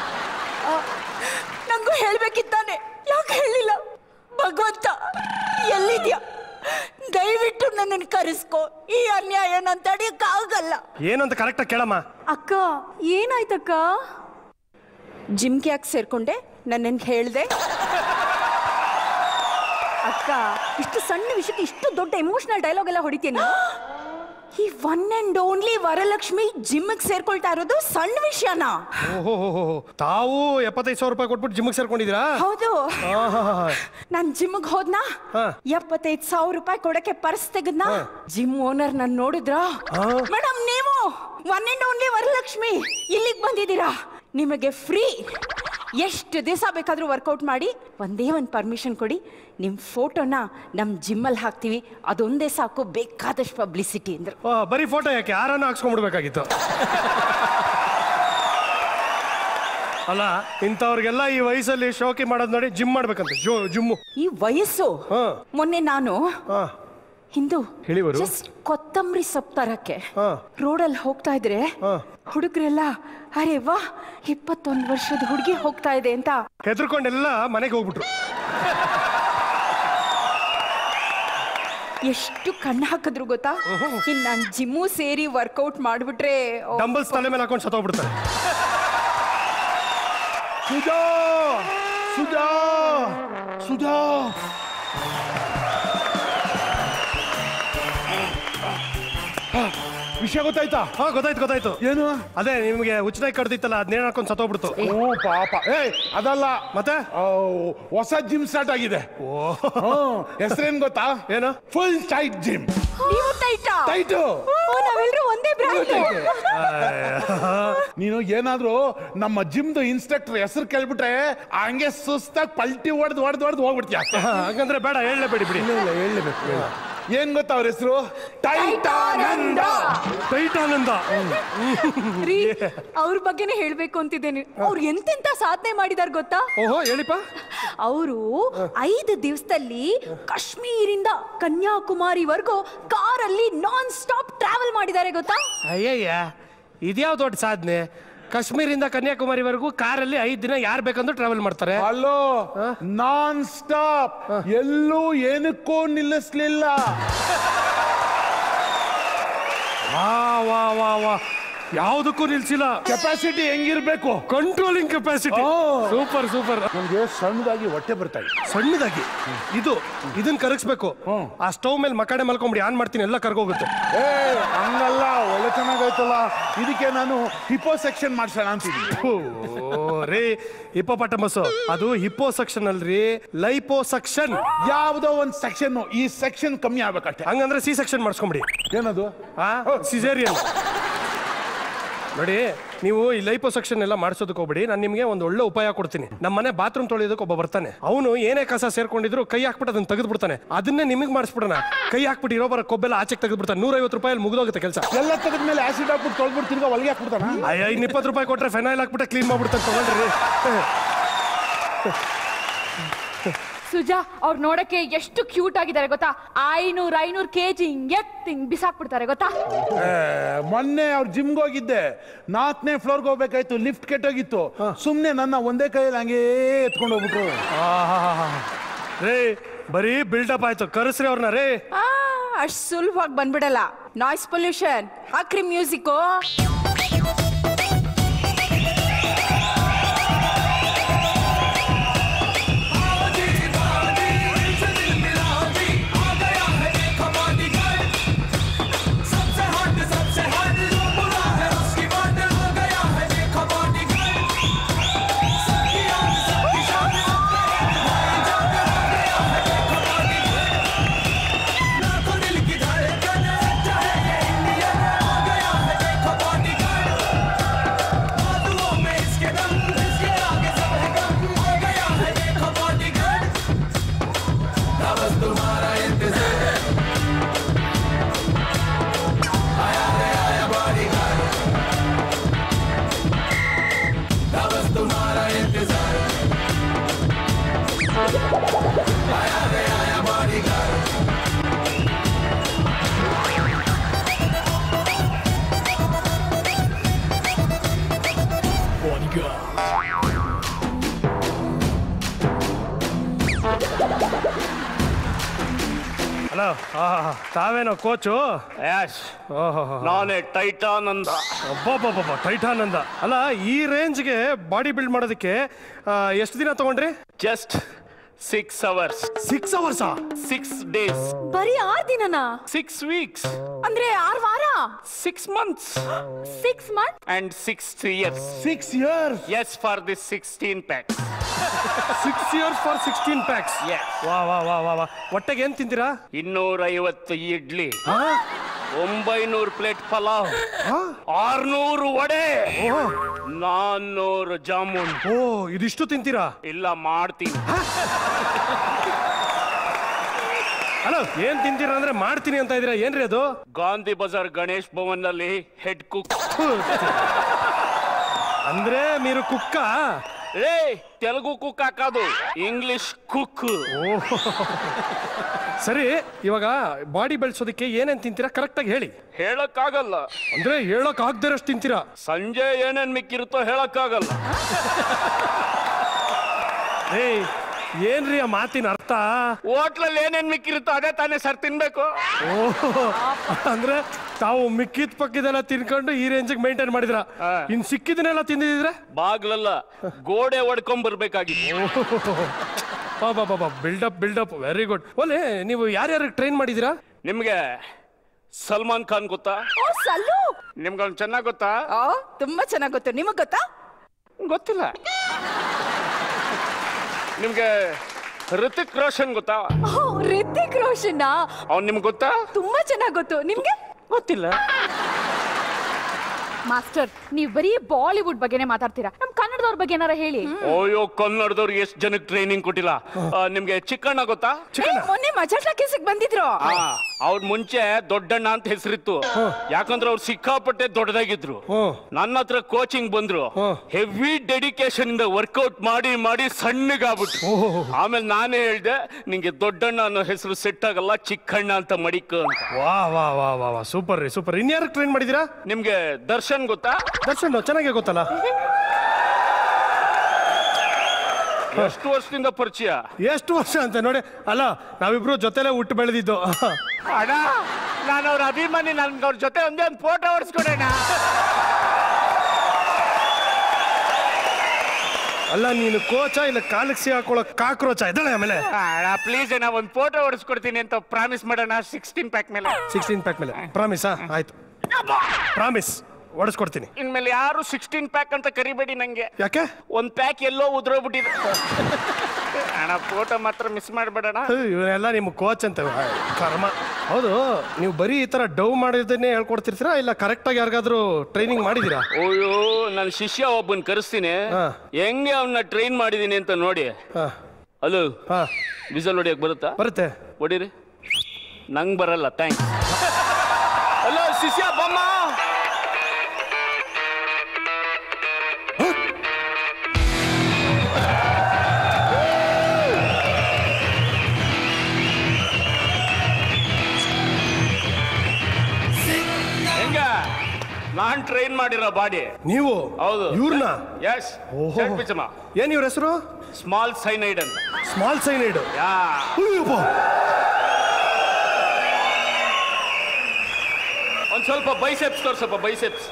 ನಂಗೂ ಹೇಳ್ಬೇಕಿತ್ತಾನೆ ಯಾಕೆ ಹೇಳಿಲ್ಲ ಭಗವಂತ ಎಲ್ಲಿದ್ಯಾ ದಯವಿಟ್ಟು ನನ್ನನ್ನು ಕರೆಸ್ಕೋ ಈ ಅನ್ಯಾಯ ನಾನು ತಡೆಯಕ್ಕಾಗಲ್ಲ ಏನು ಅಂತ ಕರೆಕ್ಟಾಗಿ ಕೇಳಮ್ಮ ಅಕ್ಕ ಏನಾಯ್ತಕ್ಕ ಜಿಮ್ಗೆ ಯಾಕೆ ಸೇರ್ಕೊಂಡೆ ನನ್ನನ್ನು ಹೇಳ್ದೆ ಅಕ್ಕ ಇಷ್ಟು ಸಣ್ಣ ವಿಷಯಕ್ಕೆ ಇಷ್ಟು ದೊಡ್ಡ ಎಮೋಷನಲ್ ಡೈಲಾಗ್ ಎಲ್ಲ ಹೊಡಿತೀನಿ ಈ ಒನ್ ಅಂಡ್ ಓನ್ಲಿ ವರಲಕ್ಷ್ಮಿ ಜಿಮ್ಗೆ ಸೇರ್ಕೊಳ್ತಾ ಇರೋದು ಸಣ್ಣ ವಿಷಯನಾ ಓಹೋ ತಾವು ಎಪ್ಪತ್ತೈದು ಸಾವಿರ ರೂಪಾಯಿ ಕೊಟ್ಬಿಟ್ಟು ಜಿಮ್ಗೆ ಸೇರ್ಕೊಂಡಿದ್ದೀರಾ ಹೌದು ಆಹಾಹಾಹಾ. ನಾನ್ ಜಿಮ್ಗೆ ಹೋದ್ನಾ ಹಾ. ಎಪ್ಪತ್ತೈದು ಸಾವಿರ ರೂಪಾಯಿ ಕೊಡಕ್ಕೆ ಪರ್ಸ್ ತೆಗದ್ನಾ ಜಿಮ್ ಓನರ್ ನನ್ ನೋಡಿದ್ರ ಮೇಡಮ್ ನೀವು ಒನ್ ಅಂಡ್ ಓನ್ಲಿ ವರಲಕ್ಷ್ಮಿ ಇಲ್ಲಿಗೆ ಬಂದಿದ್ದೀರಾ ನಿಮಗೆ ಫ್ರೀ ಎಷ್ಟು ದಿವಸ ಬೇಕಾದ್ರೂ ವರ್ಕೌಟ್ ಮಾಡಿ ಒಂದೇ ಒಂದು ಪರ್ಮಿಷನ್ ಕೊಡಿ ನಿಮ್ಮ ಫೋಟೋನ ನಮ್ಮ ಜಿಮ್ಮಲ್ಲಿ ಹಾಕ್ತೀವಿ ಅದೊಂದೇ ಸಾಕು ಬೇಕಾದಷ್ಟು ಪಬ್ಲಿಸಿಟಿ ಅಂದ್ರು ಆ, ಬರೀ ಫೋಟೋ ಯಾಕೆ ಯಾರನ್ನ ಹಾಕ್ಸ್ಕೊಂಡ್ಬಿಡ್ಬೇಕಾಗಿತ್ತು ಅಲ್ಲ ಇಂಥವ್ರಿಗೆಲ್ಲ ಈ ವಯಸ್ಸಲ್ಲಿ ಶೋಕಿ ಮಾಡೋದು ನೋಡಿ ಜಿಮ್ ಮಾಡ್ಬೇಕಂತ ಜೋ ಜಿಮ್ಮು ಈ ವಯಸ್ಸು ಹಾ. ಮೊನ್ನೆ ನಾನು ಹಾ ಹಿಂದೂ ಹೇಳಿವರು? ಜಸ್ಟ್ ಕೊತ್ತಂಬರಿ ಸೊಪ್ಪು ತರಕ್ಕೆ ಹಾ. ರೋಡಲ್ಲಿ ಹೋಗ್ತಾ ಇದ್ರೆ ಹಾ. ಹುಡುಗರೆಲ್ಲ ಅರೆ ವಾ ಇಪ್ಪತ್ತೊಂದು ವರ್ಷದ ಹುಡುಗಿ ಹೋಗ್ತಾ ಇದೆ ಅಂತ ಹೆದರ್ಕೊಂಡೆಲ್ಲ ಮನೆಗೆ ಹೋಗ್ಬಿಟ್ರು ಎಷ್ಟು ಕಣ್ಣು ಹಾಕಿದ್ರು ಗೊತ್ತಾ ಇನ್ ನಾನ್ ಜಿಮ್ಮು ಸೇರಿ ವರ್ಕೌಟ್ ಮಾಡ್ಬಿಟ್ರೆ ಓ, ಡಂಬಲ್ಸ್ ತಲೆ ಮೇಲೆ ಹಾಕೊಂಡು ಸತ್ತೋಗ್ಬಿಡ್ತಾರೆ ಸುಜಾ ಸುಜಾ ಸುಜಾ ವಿಷಯ ಗೊತ್ತಾಯ್ತಾ ಹಾ ಗೊತ್ತಾಯ್ತು ಗೊತ್ತಾಯ್ತು ಏನು ಅದೇ ನಿಮ್ಗೆ ಉಚ್ಚನಾಗಿ ಕಡ್ದಿತ್ತಲ್ಲ ಅದ್ನೇನ್ ಹಾಕೊಂಡು ಸತ್ತೋಗ್ಬಿಡ್ತು ಓ ಪಾಪ ಏಯ್ ಅದಲ್ಲ ಮತ್ತೆ ಆ, ಹೊಸ ಜಿಮ್ ಸ್ಟಾರ್ಟ್ ಆಗಿದೆ ಹೆಸರೇನ್ ಗೊತ್ತಾ ಏನು? ಫುಲ್ ಟೈಟ್ ಜಿಮ್ ನೀವು ಟೈಟಾ ಟೈಟು ಓ, ನಾವೆಲ್ರೂ ಒಂದೇ ಬ್ರ್ಯಾಂಡ್ ನೀನು ಏನಾದ್ರೂ ನಮ್ಮ ಜಿಮ್ದು ಇನ್ಸ್ಟ್ರಕ್ಟರ್ ಹೆಸರು ಕೇಳ್ಬಿಟ್ರೆ ಹಂಗೆ ಸುಸ್ತಾಗಿ ಪಲ್ಟಿ ಹೊಡೆದು ಹೊಡೆದು ಹೊಡೆದು ಹೋಗ್ಬಿಡ್ತೀಯ ಹಂಗಂದ್ರೆ ಬೇಡ ಹೇಳಲೇಬೇಡಿ ಬಿಡಿ ಇಲ್ಲ ಇಲ್ಲ ಹೇಳಬೇಕು ಏನ್ ಗೊತ್ತಾ ಅವ್ರ ಹೆಸರು ಟೈಟಾನಂದ ಟೈಟ್ ಆನಂದ ರೀ ಅವ್ರ ಬಗ್ಗೆನೇ ಹೇಳ್ಬೇಕು ಅಂತಿದ್ದೇನೆ ಅವ್ರು ಎಂತೆಂತ ಸಾಧನೆ ಮಾಡಿದಾರ ಗೊತ್ತಾ ಓಹೋ ಹೇಳಿಪ್ಪ ಅವರು ಐದು ದಿವಸದಲ್ಲಿ ಕಾಶ್ಮೀರಿಂದ ಕನ್ಯಾಕುಮಾರಿವರೆಗೂ ಕಾರಲ್ಲಿ ನಾನ್ ಸ್ಟಾಪ್ ಟ್ರಾವೆಲ್ ಮಾಡಿದ್ದಾರೆ ಗೊತ್ತಾ ಅಯ್ಯಯ್ಯ ಇದ್ಯಾವ ದೊಡ್ಡ ಸಾಧನೆ ಕಾಶ್ಮೀರಿಂದ ಕನ್ಯಾಕುಮಾರಿವರೆಗೂ ಕಾರಲ್ಲಿ ಐದು ದಿನ ಯಾರು ಬೇಕಂದ್ರೂ ಟ್ರಾವೆಲ್ ಮಾಡ್ತಾರೆ ಹಲೋ ನಾನ್ ಸ್ಟಾಪ್ ಎಲ್ಲೂ ಏನಕ್ಕೂ ನಿಲ್ಲಿಸ್ಲಿಲ್ಲ ವಾ ವಾ ವಾ ವಾ ಯಾವುದಕ್ಕೂ ನಿಲ್ಸಿಲ್ಲ ಕೆಪಾಸಿಟಿ ಹೆಂಗಿರ್ಬೇಕು ಕಂಟ್ರೋಲಿಂಗ್ ಕೆಪಾಸಿಟಿ ಓ. ಸೂಪರ್ ಸೂಪರ್ ನಮ್ಗೆ ಸಣ್ಣದಾಗಿ ಹೊಟ್ಟೆ ಬರ್ತಾ ಇದೆ ಸಣ್ಣದಾಗಿ ಇದು ಇದನ್ನ ಕರಗಿಸ್ಬೇಕು ಆ ಸ್ಟವ್ ಮೇಲೆ ಮಕಾಡೆ ಮಲ್ಕೊಂಬಿಡಿ ಆನ್ ಮಾಡ್ತೀನಿ ಎಲ್ಲ ಕರ್ಗೋಗುತ್ತೆ ಏ ಹಂಗಲ್ಲ ಒಳ್ಳೆ ಚೆನ್ನಾಗೈತಲ್ಲ ಇದಕ್ಕೆ ನಾನು ಹಿಪೋ ಸೆಕ್ಷನ್ ಮಾಡ್ಸೋಣ ಅಂತಿದ್ದೀನಿ ಓ, ರೀ ಹಿಪ್ಪೋಪಾಟಮಸ್ ಅದು ಹಿಪ್ಪೋ ಸೆಕ್ಷನ್ ಅಲ್ರಿ ಲೈಪೋ ಸೆಕ್ಷನ್ ಯಾವುದೋ ಒಂದು ಸೆಕ್ಷನ್ ಈ ಸೆಕ್ಷನ್ ಕಮ್ಮಿ ಆಗ್ಬೇಕಷ್ಟೇ ಹಂಗಂದ್ರೆ ಸಿ ಸೆಕ್ಷನ್ ಮಾಡಿಸ್ಕೊಂಬಿಡಿ ಏನದು ಆ ಸಿಸೇರಿಯನ್ ನೋಡಿ ನೀವು ಈ ಲೈಪೋ ಸೆಕ್ಷನ್ ಎಲ್ಲ ಮಾಡಿಸೋದಕ್ಕೆ ಹೋಗ್ಬಿಡಿ ನಾನು ನಿಮಗೆ ಒಂದು ಒಳ್ಳೆ ಉಪಾಯ ಕೊಡ್ತೀನಿ ನಮ್ಮ ಮನೆ ಬಾತ್ರೂಮ್ ತೊಳೆಯೋದಕ್ಕೆ ಒಬ್ಬ ಬರ್ತಾನೆ ಅವನು ಏನೇ ಕಸ ಸೇರ್ಕೊಂಡಿದ್ರು ಕೈ ಹಾಕ್ಬಿಟ್ಟು ಅದನ್ನ ತೆಗೆದು ಬಿಡ್ತಾನೆ ಅದನ್ನೇ ನಿಮಗೆ ಮಾಡಿಸ್ಬಿಡೋಣ ಕೈ ಹಾಕ್ಬಿಟ್ಟು ಇರೋ ಬರೋ ಕೊಬ್ಬೆಲ್ಲ ಆಚೆಗೆ ತೆಗೆದು ಬಿಡ್ತಾನೆ ನೂರೈವತ್ತು ರೂಪಾಯಲ್ಲಿ ಮುಗಿದೋಗುತ್ತೆ ಕೆಲಸ ಎಲ್ಲ ತೆಗೆದ್ಮೇಲೆ ಆಸಿಡ್ ಹಾಕ್ಬಿಟ್ಟು ತೊಳ್ಬಿಟ್ಟು ತಿರ್ಗಾ ಒಳಗೆ ಹಾಕ್ಬಿಡ್ತಾನ ಅಯ್ಯ ಇನ್ನು ಇಪ್ಪತ್ತು ರೂಪಾಯಿ ಕೊಟ್ರೆ ಫೆನೈಲ್ ಹಾಕ್ಬಿಟ್ಟೆ ಕ್ಲೀನ್ ಮಾಡ್ಬಿಡ್ತಾನೆ ತಗೊಳ್ರಿ ಸುಜಾ ಅವ್ರು ನೋಡಕ್ಕೆ ಎಷ್ಟು ಕ್ಯೂಟ್ ಆಗಿದ್ದಾರೆ ಗೊತ್ತಾ ಐನೂರ್ ಐನೂರ್ ಕೆಜಿ ಎತ್ತಿ ಬಿಸಾಕ್ಬಿಡ್ತಾರೆ ಗೊತ್ತಾ ಏ, ಮೊನ್ನೆ ಅವ್ರ ಜಿಮ್ಗೆ ಹೋಗಿದ್ದೆ ನಾಲ್ಕನೇ ಫ್ಲೋರ್ಗೆ ಹೋಗ್ಬೇಕಾಯ್ತು ಲಿಫ್ಟ್ ಕೆಟ್ಟೋಗಿತ್ತು ಸುಮ್ಮನೆ ನನ್ನ ಒಂದೇ ಕೈಯಲ್ಲಿ ಹಂಗೇ ಎತ್ಕೊಂಡು ಹೋಗ್ಬಿಟ್ರು ರೇ ಬರೀ ಬಿಲ್ಡಪ್ ಆಯ್ತು ಕರೆಸ್ರಿ ಅವ್ರನ್ನ ರೇ ಆ ಅಷ್ಟು ಸುಲಭವಾಗಿ ಬಂದ್ಬಿಡಲ್ಲ ನಾಯ್ಸ್ ಪೊಲ್ಯೂಷನ್ ಹಾಕ್ರಿ ಮ್ಯೂಸಿಕ್ಕು सबसे हट सबसे हट जो बुरा है उसकी बात हो गया है ಹಲೋ ಆಹಾ ತಾವೇನೋ ಕೋಚು ಯಾಶ್ ಓಹೋ ನಾನೇ ಟೈಟಾನ್ ಅಂದ ಅಬ್ಬಬ್ಬಬ್ಬ ಟೈಟಾನ್ ಅಂದ ಅಲ್ಲ ಈ ರೇಂಜ್ಗೆ ಬಾಡಿ ಬಿಲ್ಡ್ ಮಾಡೋದಕ್ಕೆ ಎಷ್ಟು ದಿನ ತಗೊಂಡ್ರಿ ಜಸ್ಟ್ ಸಿಕ್ಸ್ ಅವರ್ಸ್ ಸಿಕ್ಸ್ ಅವರ್ಸಾ ಸಿಕ್ಸ್ ಡೇಸ್ ಬರೀ ಆರ್ ದಿನನಾ ಸಿಕ್ಸ್ ವೀಕ್ಸ್ ಅಂದ್ರೆ ಆರ್ ವಾರ six months six month and six years six years yes for this sixteen pack six years for sixteen packs Yes. ವಾ ವಾ ವಾ ವಾ ವಾ ಹೊಟ್ಟೆಗೆ ಏನ್ ತಿಂತೀರಾ ಇನ್ನೂರ ಐವತ್ತು ಇಡ್ಲಿ ಹಾ? ಒಂಬೈನೂರು ಪ್ಲೇಟ್ ಪಲಾವ್ ಆರ್ನೂರು ವಡೆ ನಾನ್ನೂರು ಜಾಮೂನ್ ಓ ಇದಿಷ್ಟು ತಿಂತೀರಾ ಇಲ್ಲ ಮಾಡ್ತೀನಿ ಹಲೋ ಏನ್ ತಿಂತೀರಾ ಅಂದ್ರೆ ಮಾಡ್ತೀನಿ ಅಂತ ಇದೀರಾ ಏನ್ರಿ ಅದು ಗಾಂಧಿ ಬಜಾರ್ ಗಣೇಶ್ ಭವನ್ ನಲ್ಲಿ ಹೆಡ್ ಕುಕ್ ಅಂದ್ರೆ మీరు ಕುಕ್ಕ ಏ ತೆಲುಗು ಕುಕ್ ಹಾಕೋದು ಇಂಗ್ಲಿಷ್ ಕುಕ್ ಸರಿ ಇವಾಗ ಬಾಡಿ ಬೆಳೆಸೋದಕ್ಕೆ ಏನೇನ್ ತಿಂತೀರಾ ಕರೆಕ್ಟ್ ಆಗಿ ಹೇಳಿ ಹೇಳಕ್ಕಾಗಲ್ಲ ಅಂದ್ರೆ ಹೇಳಕ್ ಆಗದಿರಷ್ಟು ತಿಂತೀರಾ ಸಂಜೆ ಏನೇನ್ ಮಿಕ್ಕಿರುತ್ತೋ ಹೇಳಕ್ಕಾಗಲ್ಲ ಏಯ್ ಏನ್ರಿ ಆ ಮಾತಿನ ಅರ್ಥ ಹೋಟ್ಲಲ್ಲಿ ಏನೇನ್ ಮಿಕ್ಕಿರುತ್ತೋ ಅದೇ ತಾನೇ ಸರ್ ತಿನ್ಬೇಕು ಓ ಅಂದ್ರೆ ತಾವು ಮಿಕ್ಕಿದ ಪಕ್ಕಿದೆಲ್ಲ ತಿನ್ಕೊಂಡು ಈ ರೇಂಜಿಗೆ ಮೇಂಟೈನ್ ಮಾಡಿದ್ರ ಇನ್ ಸಿಕ್ಕಿದನ್ನೆಲ್ಲ ತಿಂದಿದ್ರೆ ಬಾಗ್ಲಲ್ಲ ಗೋಡೆ ಹೊಡ್ಕೊಂಡ್ ಬರ್ಬೇಕಾಗಿತ್ತು ಬಾಬಾ ಬಾಬಾ ಬಿಲ್ಡಪ್ ಬಿಲ್ಡಪ್ ವೆರಿ ಗುಡ್ ಒಲೆ ನೀವು ಯಾರ್ಯಾರಿಗೆ ಟ್ರೈನ್ ಮಾಡಿದೀರಾ ನಿಮ್ಗೆ ಸಲ್ಮಾನ್ ಖಾನ್ ಗೊತ್ತಾ ಓ ಸಲ್ಲು ನಿಮ್ಗೆ ಚೆನ್ನಾಗ್ ಗೊತ್ತಾ ಓ ತುಂಬಾ ಚೆನ್ನಾಗ್ ಗೊತ್ತು ನಿಮಗ್ ಗೊತ್ತಾ ಗೊತ್ತಿಲ್ಲ ನಿಮ್ಗೆ ಋತಿಕ್ ರೋಷನ್ ಗೊತ್ತಾ ಓ ರಿತಿಕ್ ರೋಷನ್ ಅವ್ನ್ ನಿಮ್ಗೆ ಗೊತ್ತಾ ತುಂಬಾ ಚೆನ್ನಾಗ್ ಗೊತ್ತು ನಿಮ್ಗೆ ಗೊತ್ತಿಲ್ಲ ಮಾಸ್ಟರ್ ನೀವ್ ಬರೀ ಬಾಲಿವುಡ್ ಬಗ್ಗೆನೇ ಮಾತಾಡ್ತೀರಾ ನಮ್ ಕನ್ನಡದವ್ರ ಬಗ್ಗೆ ಏನಾರ ಹೇಳಿ ಅಯ್ಯೋ ಕನ್ನಡದವ್ರಿಗೆ ಎಷ್ಟು ಜನಕ್ಕೆ ಟ್ರೈನಿಂಗ್ ಕೊಟ್ಟಿಲ್ಲ ಆ, ನಿಮ್ಗೆ ಚಿಕ್ಕಣ್ಣ ಗೊತ್ತಾ ಏ, ಮೊನ್ನೆ ಮಜಾ ಕೇಸಿಗೆ ಬಂದಿದ್ರು ಆ, ಅವ್ರ ಮುಂಚೆ ದೊಡ್ಡಣ್ಣ ಅಂತ ಹೆಸರಿತ್ತು ಯಾಕಂದ್ರೆ ಅವ್ರು ಸಿಕ್ಕಾಪಟ್ಟೆ ದೊಡ್ಡದಾಗಿದ್ರು ನನ್ನ ಹತ್ರ ಕೋಚಿಂಗ್ ಬಂದ್ರು ಹೆವಿ ಡೆಡಿಕೇಶನ್ ಇಂದ ವರ್ಕೌಟ್ ಮಾಡಿ ಮಾಡಿ ಸಣ್ಣಗಾಗ್ಬಿಟ್ರು ಆಮೇಲೆ ನಾನೇ ಹೇಳ್ದೆ ನಿಂಗೆ ದೊಡ್ಡಣ್ಣ ಅನ್ನೋ ಹೆಸರು ಸೆಟ್ ಆಗಲ್ಲ ಚಿಕ್ಕಣ್ಣ ಅಂತ ಮಡಿಕ ಅಂತ ವಾ ವಾ ವಾ ವಾ ವಾ ಸೂಪರ್ ರೀ ಸೂಪರ್ ಇನ್ಯಾರಿಗೆ ಟ್ರೈನ್ ಮಾಡಿದೀರಾ ನಿಮ್ಗೆ ದರ್ಶನ್ ಗೊತ್ತಾ ದರ್ಶನ್ ಚೆನ್ನಾಗೇ ಗೊತ್ತಲ್ಲ ಎಷ್ಟು ವರ್ಷದಿಂದ ಪರಿಚಯ ಎಷ್ಟು ವರ್ಷ ಅಂತ ನೋಡಿ ಅಲ್ಲ ನಾವಿಬ್ರು ಜೊತೆಲೆ ಹುಟ್ಟು ಬೆಳೆದಿದ್ದು ಅಣ್ಣ ನಾನು ಅವ್ರ ಅಭಿಮಾನಿ ನನ್ಗೆ ಅವ್ರ ಜೊತೆ ಒಂದೇ ಒಂದು ಫೋಟೋ ಹೊಡ್ಸ್ಕೊಡೋಣ ಅಲ್ಲ ನೀನು ಕೋಚ ಇಲ್ಲ ಕಾಲಿಗೆ ಸಿ ಹಾಕೊಳ್ಳೋ ಕಾಕ್ರೋಚ ಇದ್ದಾಳೆ ಆಮೇಲೆ ಅಣ್ಣ ಪ್ಲೀಸ್ ಅಣ್ಣ ಒಂದು ಫೋಟೋ ಹೊಡ್ಸ್ಕೊಡ್ತೀನಿ ಅಂತ ಪ್ರಾಮಿಸ್ ಮಾಡೋಣ ಸಿಕ್ಸ್ಟೀನ್ ಪ್ಯಾಕ್ ಮೇಲೆ ಸಿಕ್ಸ್ಟೀನ್ ಪ್ಯಾಕ್ ಮೇಲೆ ಪ್ರಾಮಿಸಾ ಆಯ್ತು ಪ್ರಾಮಿಸ್ ಓಡಿಸ್ಕೊಡ್ತೀನಿ ಇನ್ಮೇಲೆ ಯಾರು ಸಿಕ್ಸ್ಟೀನ್ ಪ್ಯಾಕ್ ಅಂತ ಕರಿಬೇಡಿ ನಂಗೆ ಯಾಕೆ ಒಂದ್ ಪ್ಯಾಕ್ ಎಲ್ಲೋ ಉದ್ರೋಗ್ಬಿಟ್ಟಿದೆ ಅಣ್ಣ ಫೋಟೋ ಮಾತ್ರ ಮಿಸ್ ಮಾಡ್ಬೇಡಣ ಇವರೆಲ್ಲ ನಿಮ್ಮ ಕೋಚ್ ಅಂತ ಕರ್ಮ ಹೌದು ನೀವು ಬರೀ ಈ ತರ ಡವ್ ಮಾಡೋದನ್ನೇ ಹೇಳ್ಕೊಡ್ತಿರ್ತೀರಾ ಇಲ್ಲ ಕರೆಕ್ಟಾಗಿ ಯಾರಿಗಾದ್ರೂ ಟ್ರೈನಿಂಗ್ ಮಾಡಿದ್ದೀರಾ ಅಯ್ಯೋ ನನ್ನ ಶಿಷ್ಯ ಒಬ್ಬನ್ ಕರೆಸ್ತೀನಿ ಹೆಂಗೆ ಅವನ್ನ ಟ್ರೈನ್ ಮಾಡಿದೀನಿ ಅಂತ ನೋಡಿ ಹಲೋ ವಿಸಲ್ ಹೊಡಿಯಕ್ ಬರುತ್ತಾ ಬರುತ್ತೆ ಹೊಡೀರಿ ನಂಗ್ ಬರಲ್ಲ ಥ್ಯಾಂಕ್ಸ್ ಹಲೋ ಶಿಷ್ಯ ಬಮ್ಮ ಹೆಂಗ ನಾನ್ ಟ್ರೈನ್ ಮಾಡಿರೋ ಬಾಡಿ ನೀವು ಹೌದು ಇವ್ರನ್ನ ಎಸ್ ಓಹೋ. ಏನ್ ಇವ್ರ ಹೆಸರು ಸ್ಮಾಲ್ ಸೈನೈಡ್ ಅಂತ ಸ್ಮಾಲ್ ಸೈನೈಡ್ ಯಾ ಒಂದ್ ಸ್ವಲ್ಪ ಬೈಸೆಪ್ಸ್ ತೋರ್ಸಪ್ಪ ಬೈಸೆಪ್ಸ್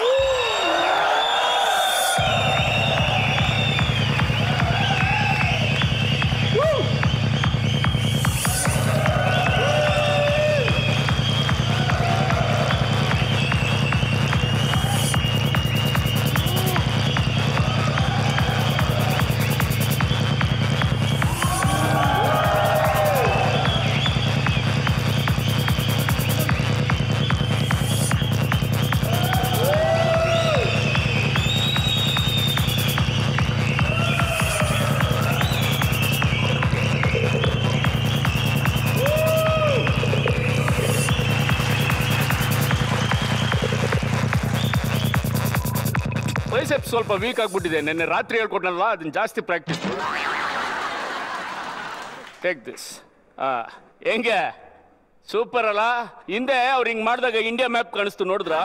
ಬೈಸೆಪ್ಸ್ ಸ್ವಲ್ಪ ವೀಕ್ ಆಗ್ಬಿಟ್ಟಿದೆ ನಿನ್ನೆ ರಾತ್ರಿ ಹೇಳ್ಕೊಟ್ನಲ್ಲ ಅದನ್ನ ಜಾಸ್ತಿ ಪ್ರಾಕ್ಟೀಸ್ ಟೇಕ್ ದಿಸ್ ಹೆಂಗೆ ಸೂಪರ್ ಅಲ್ಲ ಹಿಂದೆ ಅವ್ರು ಹಿಂಗ್ ಮಾಡಿದಾಗ ಇಂಡಿಯಾ ಮ್ಯಾಪ್ ಕಾಣಿಸ್ತು ನೋಡಿದ್ರ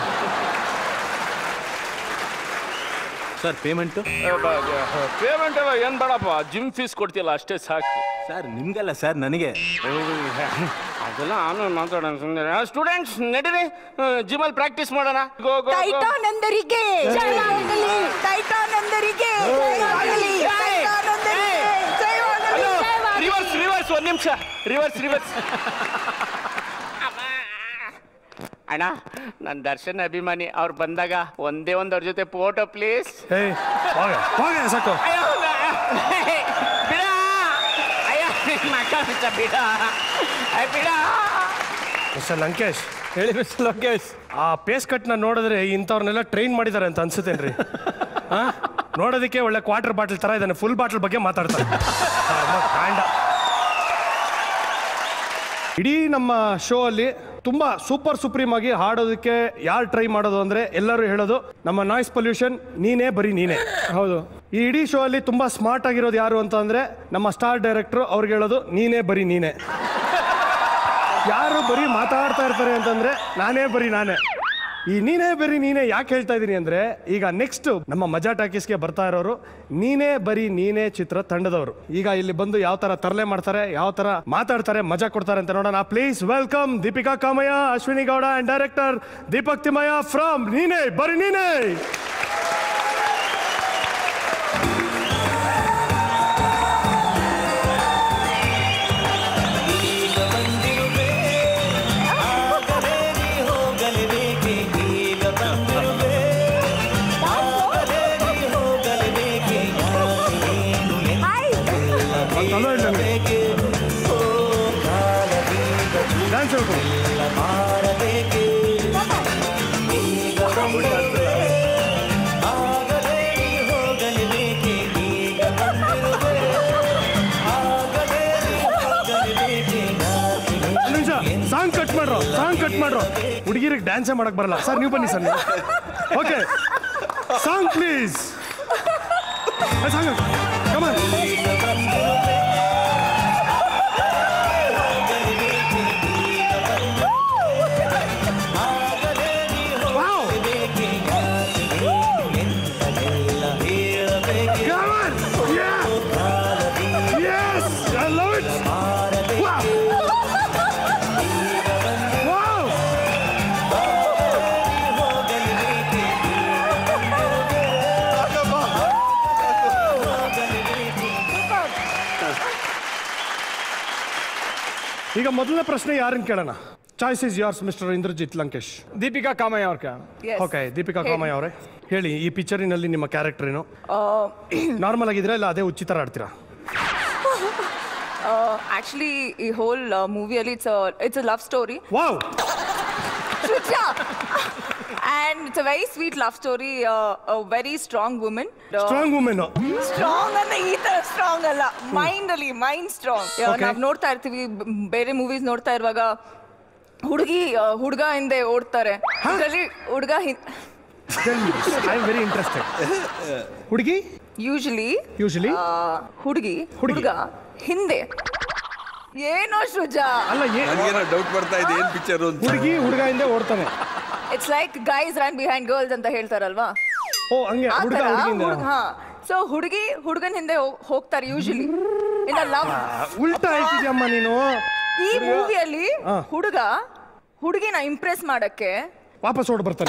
ಸರ್ ಪೇಮೆಂಟು ಪೇಮೆಂಟ್ ಎಲ್ಲ ಏನ್ ಬೇಡಪ್ಪ ಜಿಮ್ ಫೀಸ್ ಕೊಡ್ತಿಯಲ್ಲ ಅಷ್ಟೇ ಸಾಕು ಸರ್ ನಿಮ್ಗಲ್ಲ ಸರ್ ನನಗೆ ಅದೆಲ್ಲ ನಾನು ಮಾತಾಡೋಣ ಸುಮ್ಮನೆ ಸ್ಟೂಡೆಂಟ್ಸ್ ನಡೀರಿ ಜಿಮಲ್ಲಿ ಪ್ರಾಕ್ಟೀಸ್ ಮಾಡೋಣ ಗೋ ಗೋ ಟೈಟಾನಂದರಿಗೆ ಜಯವಾಗಲಿ ಟೈಟಾನಂದರಿಗೆ ಜಯವಾಗಲಿ ಟೈಟಾನಂದರಿಗೆ ಜಯವಾಗಲಿ ರಿವರ್ಸ್ ರಿವರ್ಸ್ ಒಂದ್ ನಿಮಿಷ ರಿವರ್ಸ್ ರಿವರ್ಸ್ ಅಣ್ಣ ನನ್ನ ದರ್ಶನ್ ಅಭಿಮಾನಿ ಅವ್ರು ಬಂದಾಗ ಒಂದೇ ಒಂದ್ ಅವ್ರ ಜೊತೆ ಫೋಟೋ ಪ್ಲೀಸ್ ಏಯ್ ಹೋಗೆ ಹೋಗೆ ಸಾಕು ಬಿಡ ಅಯ್ಯ ಮಾತಾಡ್ತ ಬಿಡ ಅಯ್ಯ, ಬಿಡ ಮಿಸ್ಟರ್ ಲಂಕೇಶ್ ಹೇಳಿ ಮಿಸ್ಟರ್ ಲಂಕೇಶ್ ಆ ಪೇಸ್ ಕಟ್ನ ನೋಡಿದ್ರೆ ಇಂಥವ್ರನ್ನೆಲ್ಲ ಟ್ರೈನ್ ಮಾಡಿದ್ದಾರೆ ಅಂತ ಅನ್ಸುತ್ತೇನ್ರಿ ಆ? ನೋಡೋದಕ್ಕೆ ಒಳ್ಳೆ ಕ್ವಾರ್ಟರ್ ಬಾಟಲ್ ತರ ಇದ್ದಾನೆ ಫುಲ್ ಬಾಟಲ್ ಬಗ್ಗೆ ಮಾತಾಡ್ತಾರೆ ಧರ್ಮ ಕಾಂಡ ಇಡೀ ನಮ್ಮ ಶೋ ಅಲ್ಲಿ ತುಂಬಾ ಸೂಪರ್ ಸುಪ್ರೀಮ್ ಆಗಿ ಹಾಡೋದಕ್ಕೆ ಯಾರು ಟ್ರೈ ಮಾಡೋದು ಅಂದ್ರೆ ಎಲ್ಲರೂ ಹೇಳೋದು ನಮ್ಮ ನಾಯ್ಸ್ ಪೊಲ್ಯೂಷನ್ ನೀನೇ ಬರೀ ನೀನೇ ಹೌದು ಈ ಇಡೀ ಶೋ ಅಲ್ಲಿ ತುಂಬಾ ಸ್ಮಾರ್ಟ್ ಆಗಿರೋದು ಯಾರು ಅಂತ ಅಂದ್ರೆ ನಮ್ಮ ಸ್ಟಾರ್ ಡೈರೆಕ್ಟರ್ ಅವ್ರಿಗೆ ಹೇಳೋದು ನೀನೇ ಬರೀ ನೀನೇ ಯಾರು ಬರೀ ಮಾತಾಡ್ತಾ ಇರ್ತಾರೆ ಅಂತಂದ್ರೆ ನಾನೇ ಬರೀ ನಾನೇ ಈ ನೀನೇ ಬರೀ ನೀನೇ ಯಾಕೆ ಹೇಳ್ತಾ ಇದ್ದೀನಿ ಅಂದ್ರೆ ಈಗ ನೆಕ್ಸ್ಟ್ ನಮ್ಮ ಮಜಾ ಟಾಕೀಸ್ಗೆ ಬರ್ತಾ ಇರೋರು ನೀನೇ ಬರೀ ನೀನೇ ಚಿತ್ರ ತಂಡದವರು ಈಗ ಇಲ್ಲಿ ಬಂದು ಯಾವ ತರ ತರಲೆ ಮಾಡ್ತಾರೆ ಯಾವ ತರ ಮಾತಾಡ್ತಾರೆ ಮಜಾ ಕೊಡ್ತಾರೆ ಅಂತ ನೋಡೋಣ please welcome Deepika Kamaiah Ashwini Gowda and director Deepak Thimmaiah from ನೀನೇ ಬರೀ ನೀನೇ ಡ್ಯಾನ್ಸ್ ಹೇಳ್ಕೊಂಡು ಒಂದ್ ನಿಮಿಷ ಸಾಂಗ್ ಕಟ್ ಮಾಡ್ರೋ ಸಾಂಗ್ ಕಟ್ ಮಾಡ್ರೋ ಹುಡುಗಿರಿಗೆ ಡ್ಯಾನ್ಸೇ ಮಾಡಕ್ ಬರಲ್ಲ ಸರ್ ನೀವು ಬನ್ನಿ sir okay song please song come on Come on! Yeah! Yes! I love it! Wow! Wow! ಈಗ ಮೊದಲನೇ ಪ್ರಶ್ನೆ ಯಾರನ್ನ ಕೇಳೋಣ choice is yours mister Indrajit Lankesh Deepika Kamaiah ಅವ್ರ ಓಕೆ ದೀಪಿಕಾ ಕಾಮಯ್ಯ ಅವರೇ ಹೇಳಿ ಈ ಪಿಕ್ಚರಿನಲ್ಲಿ ನಿಮ್ಮ ಕ್ಯಾರೆಕ್ಟರ್ ಏನು ನಾರ್ಮಲ್ ಆಗಿದ್ರೆ ಇಲ್ಲ ಅದೇ ಉಚಿತರ ಆಡ್ತೀರಾ ಆಕ್ಚುಲಿ ಈ ಹೋಲ್ ಮೂವಿಯಲ್ಲಿ it's it's a love story wow and it's a very sweet love story uh, a very strong woman strong women strong ಅಂದ್ರೆ ಈ ತರ ಸ್ಟ್ರಾಂಗ್ ಅಲ್ಲ ಮೈಂಡ್ ಅಲ್ಲಿ ಮೈಂಡ್ ಸ್ಟ್ರಾಂಗ್ Okay. ನಾವ್ ನೋಡ್ತಾ ಇರ್ತೀವಿ ಬ- ಬೇರೆ ಮೂವೀಸ್ ನೋಡ್ತಾ ಇರುವಾಗ ಹುಡುಗಿ ಹುಡುಗ ಹಿಂದೆ ಓಡ್ತಾರೆ ಇದರಲ್ಲಿ ಹುಡುಗ ಐ ಆಮ್ ವೆರಿ ಇಂಟ್ರೆಸ್ಟೆಡ್ ಹುಡುಗಿ ಯೂಶಲಿ ಯೂಶಲಿ ಹುಡುಗಿ ಹುಡುಗ ಹಿಂದೆ ಏನೋ ಸೃಜಾ ಅಲ್ಲ ಏ- ನನಗೇನೋ ಡೌಟ್ ಬರ್ತಾ ಇದೆ ಏನ್ ಪಿಕ್ಚರ್ ಅಂತ ಹುಡುಗಿ ಹುಡುಗ ಹಿಂದೆ ಓಡ್ತಾನೆ it's like guys run behind girls ಅಂತ ಹೇಳ್ತಾರಲ್ವಾ ಓ ಹಂಗೆ ಆ ಹುಡುಗ ಥರ ಹುಡುಗಿಯಿಂದ ಹುಡುಗ ಹಾ ಸೊ ಹುಡುಗಿ ಹುಡುಗನ ಹಿಂದೆ ಹೋಗ್- ಹೋಗ್ತಾರೆ ಯೂಶಲಿ ಇನ್ ಲವ್ ಉಲ್ಟಾ ಹೇಳ್ತಿದ್ಯಮ್ಮ ನೀನು ಈ ಮೂವಿಯಲ್ಲಿ ಹಾ. ಹುಡುಗ ಹುಡುಗಿನ ಇಂಪ್ರೆಸ್ ಮಾಡಕ್ಕೆ ವಾಪಸ್ ಓಡ್ ಬರ್ತಾನೆ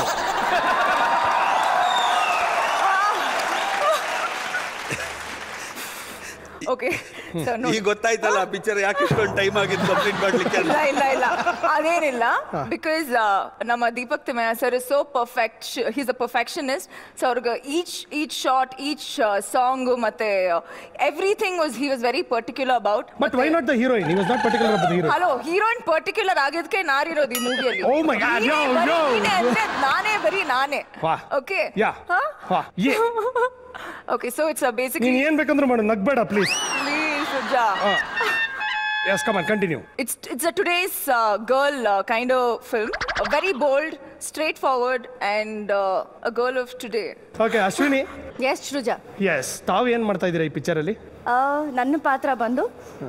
ಓಕೆ ಈಗ ಗೊತ್ತಾಯ್ತಲ್ಲ ಪಿಕ್ಚರ್ ಯಾಕೆ ಇಷ್ಟೊಂದು ಟೈಮ್ ಆಗಿದ್ದು ಕಂಪ್ಲೀಟ್ ಮಾಡ್ಲಿಕ್ಕೆ ಅಂತ. ಇಲ್ಲ ಇಲ್ಲ ಇಲ್ಲ ಅದೇನಿಲ್ಲ ಬಿಕಾಸ್ ನಮ್ಮ Deepak Thimmaiah sir is so perfect he's a perfectionist so ಅವ್ರಿಗೆ each each short each song ಮತ್ತೆ everything was he was very particular about but why not the heroine he was not particular about hero hello heroine particular ಆಗಿದ್ಕೆ ನಾರಿರೋದು ಈ ಮೂವಿಯಲ್ಲಿ Oh my God, yo, yo. ನಾನೇ ಬರೀ ನಾನೇ ವಾಹ್. ಓಕೆ ಯಾ ವಾ ಯೇ ಓಕೆ ಸೊ ಇಟ್ಸ್ ಬೇಸಿಕ್ಲಿ ನೀನ್ ಏನ್ ಬೇಕಂದ್ರೆ ಮಾಡು ನಗ್ಬೇಡ please please Suja yes come on continue It's it's a today's uh, girl uh, kind of film. Uh, very bold, straightforward, and uh, a girl of today. Okay Ashwini yes Sruja yes ತಾವು ಏನ್ ಮಾಡ್ತಾ ಇದ್ದೀರಾ ಈ ಪಿಕ್ಚರ್ ಅಲ್ಲಿ ನನ್ನ ಪಾತ್ರ ಬಂದು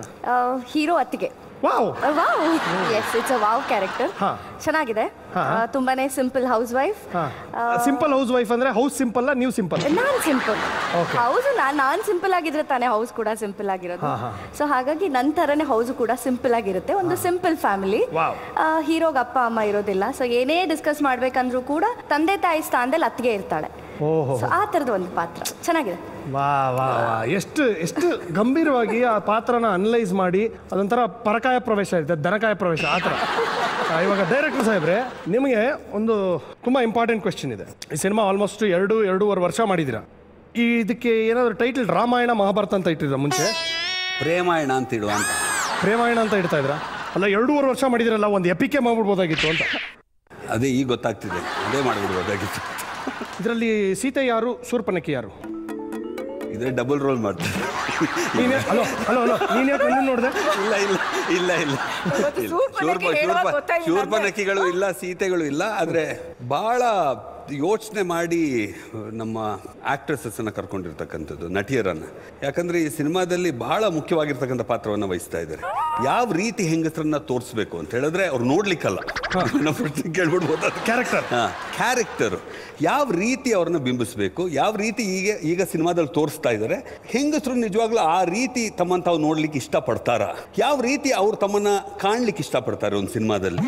ಹೀರೋ ಅತ್ತಿಗೆ wow wow yes it's a wow character ಹಾ. ಚೆನ್ನಾಗಿದೆ ಹಾ. ಆ, ತುಂಬಾನೇ simple house wife simple house wife ಅಂದ್ರೆ ಹೌಸ್ ಸಿಂಪಲ್ ನೀವು ಸಿಂಪಲ್ ನಾನ್ ಸಿಂಪಲ್ Okay. ಹೌಸ್ ನಾನ್ ಸಿಂಪಲ್ ಆಗಿದ್ರೆ ತಾನೇ ಹೌಸ್ ಕೂಡ ಸಿಂಪಲ್ ಆಗಿರೋದು ಹಾ, ಹಾ. ಸೊ ಹಾಗಾಗಿ ನನ್ನ ಥರನೇ ಹೌಸ್ ಕೂಡ ಸಿಂಪಲ್ ಆಗಿರುತ್ತೆ ಒಂದು ಸಿಂಪಲ್ ಫ್ಯಾಮಿಲಿ ವಾವ್ ಹೀರೋಗೆ ಅಪ್ಪ ಅಮ್ಮ ಇರೋದಿಲ್ಲ ಸೊ ಏನೇ ಡಿಸ್ಕಸ್ ಮಾಡ್ಬೇಕಂದ್ರೂ ಕೂಡ ತಂದೆ ತಾಯಿ ಸ್ಥಾನದಲ್ಲಿ ಅತ್ತಿಗೆ ಇರ್ತಾಳೆ ಓಹೋ ಸೊ ಆ ಥರದ ಒಂದು ಪಾತ್ರ ಚೆನ್ನಾಗಿದೆ ವಾ ವಾ ವಾ ಎಷ್ಟು ಎಷ್ಟು ಗಂಭೀರವಾಗಿ ಆ ಪಾತ್ರನ ಅನಲೈಸ್ ಮಾಡಿ ಅದೊಂಥರ ಪರಕಾಯ ಪ್ರವೇಶ ಇರುತ್ತೆ ದನಕಾಯ ಪ್ರವೇಶ ಆ ಥರ ಆ, ಇವಾಗ ಡೈರೆಕ್ಟರ್ ಸಾಹೇಬ್ರೆ ನಿಮಗೆ ಒಂದು ತುಂಬ ಇಂಪಾರ್ಟೆಂಟ್ ಕ್ವೆಶ್ಚನ್ ಇದೆ ಈ ಸಿನಿಮಾ ಆಲ್ಮೋಸ್ಟ್ ಎರಡು ಎರಡೂವರೆ ವರ್ಷ ಮಾಡಿದ್ದೀರಾ ಈ ಇದಕ್ಕೆ ಏನಾದರೂ ಟೈಟಲ್ ರಾಮಾಯಣ ಮಹಾಭಾರತ ಅಂತ ಇಟ್ಟಿದ್ರ ಮುಂಚೆ ಪ್ರೇಮಾಯಣ ಅಂತ ಇಡುವ ಅಂತ ಪ್ರೇಮಾಯಣ ಅಂತ ಇಡ್ತಾ ಇದ್ರ ಅಲ್ಲ ಎರಡೂವರೆ ವರ್ಷ ಮಾಡಿದಿರಲ್ಲ ಒಂದು ಎಪಿಕೆ ಮಾಡ್ಬಿಡ್ಬೋದಾಗಿತ್ತು ಅಂತ ಅದೇ ಈಗ ಗೊತ್ತಾಗ್ತಿದೆ ಅದೇ ಮಾಡಿಬಿಡ್ಬೋದಾಗಿತ್ತು ಇದರಲ್ಲಿ ಸೀತೆ ಯಾರು ಶೂರ್ಪನಖಿ ಯಾರು ಇದ್ರೆ ಡಬಲ್ ರೋಲ್ ಮಾಡ್ತಾರೆ ನೀನೇ ಅಲೋ ಅಲೋ ಅಲೋ ನೀನೇ ಕಣ್ಣು ನೋಡಿದೆ ಇಲ್ಲ ಇಲ್ಲ ಇಲ್ಲ ಇಲ್ಲ ಇವತ್ತು ಇಲ್ಲ. ಶೂರ್ಪನಖಿ ಶೂರ್ಪ- ಹೇಳುವಾಗ ಶೂರ್ಪ- ಗೊತ್ತಾಗಿಲ್ಲ ಅಂದ್ರೆ. ಶೂರ್ಪನಖಿಗಳು ಇಲ್ಲ ಸೀತೆಗಳು ಇಲ್ಲ ಆದ್ರೆ ಬಹಳ ಯೋಚನೆ ಮಾಡಿ ನಮ್ಮ ಆಕ್ಟ್ರೆಸಸ್ ಅನ್ನ ಕರ್ಕೊಂಡಿರ್ತಕ್ಕಂಥದ್ದು ನಟಿಯರನ್ನ ಯಾಕಂದ್ರೆ ಈ ಸಿನಿಮಾದಲ್ಲಿ ಬಹಳ ಮುಖ್ಯವಾಗಿರ್ತಕ್ಕಂಥ ಪಾತ್ರವನ್ನ ವಹಿಸ್ತಾ ಇದ್ದಾರೆ ಯಾವ ರೀತಿ ಹೆಂಗಸರನ್ನ ತೋರಿಸ್ಬೇಕು ಅಂತ ಹೇಳಿದ್ರೆ ಅವ್ರು ನೋಡ್ಲಿಕ್ಕಲ್ಲ ಕೇಳ್ಬಿಡ್ಬೋದು ಕ್ಯಾರೆಕ್ಟರ್ ಕ್ಯಾರೆಕ್ಟರ್ ಯಾವ ರೀತಿ ಅವ್ರನ್ನ ಬಿಂಬಿಸ್ಬೇಕು ಯಾವ ರೀತಿ ಈಗ ಈಗ ಸಿನಿಮಾದಲ್ಲಿ ತೋರಿಸ್ತಾ ಇದ್ದಾರೆ ಹೆಂಗಸರು ನಿಜವಾಗ್ಲೂ ಆ ರೀತಿ ತಮ್ಮನ್ನ ತಾವು ನೋಡ್ಲಿಕ್ಕೆ ಇಷ್ಟಪಡ್ತಾರ ಯಾವ ರೀತಿ ಅವ್ರು ತಮ್ಮನ್ನ ಕಾಣ್ಲಿಕ್ಕೆ ಇಷ್ಟಪಡ್ತಾರೆ ಒಂದು ಸಿನಿಮಾದಲ್ಲಿ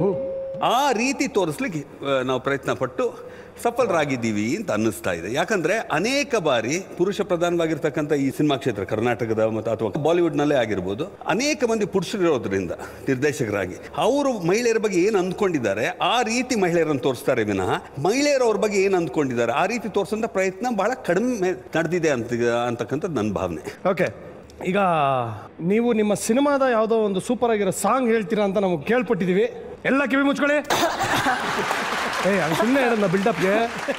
ಆ ರೀತಿ ತೋರಿಸ್ಲಿಕ್ಕೆ ಆ, ನಾವು ಪ್ರಯತ್ನ ಪಟ್ಟು ಸಫಲರಾಗಿದ್ದೀವಿ ಅಂತ ಅನ್ನಿಸ್ತಾ ಇದೆ ಯಾಕಂದ್ರೆ ಅನೇಕ ಬಾರಿ ಪುರುಷ ಪ್ರಧಾನವಾಗಿರ್ತಕ್ಕಂಥ ಈ ಸಿನಿಮಾ ಕ್ಷೇತ್ರ ಕರ್ನಾಟಕದ ಮತ್ತು ಅಥವಾ ಬಾಲಿವುಡ್ನಲ್ಲೇ ಆಗಿರ್ಬೋದು ಅನೇಕ ಮಂದಿ ಪುರುಷರಿರೋದ್ರಿಂದ ನಿರ್ದೇಶಕರಾಗಿ ಅವರು ಮಹಿಳೆಯರ ಬಗ್ಗೆ ಏನು ಅಂದ್ಕೊಂಡಿದ್ದಾರೆ ಆ ರೀತಿ ಮಹಿಳೆಯರನ್ನು ತೋರಿಸ್ತಾರೆ ವಿನಃ ಮಹಿಳೆಯರು ಅವ್ರ ಬಗ್ಗೆ ಏನು ಅಂದ್ಕೊಂಡಿದ್ದಾರೆ ಆ ರೀತಿ ತೋರಿಸೋಂಥ ಪ್ರಯತ್ನ ಬಹಳ ಕಡಿಮೆ ನಡೆದಿದೆ ಅಂತ ಅಂತಕ್ಕಂಥದ್ದು ನನ್ನ ಭಾವನೆ ಓಕೆ ಈಗ ನೀವು ನಿಮ್ಮ ಸಿನಿಮಾದ ಯಾವುದೋ ಒಂದು ಸೂಪರ್ ಆಗಿರೋ ಸಾಂಗ್ ಹೇಳ್ತೀರಾ ಅಂತ ನಮಗೆ ಕೇಳ್ಪಟ್ಟಿದ್ದೀವಿ ಎಲ್ಲ ಕಿವಿ ಮುಚ್ಕೊಳ್ಳಿ ಏ ಅದು ಸುಮ್ಮನೆ ಹೇಳೋಣ ಬಿಲ್ಡಪ್ಗೆ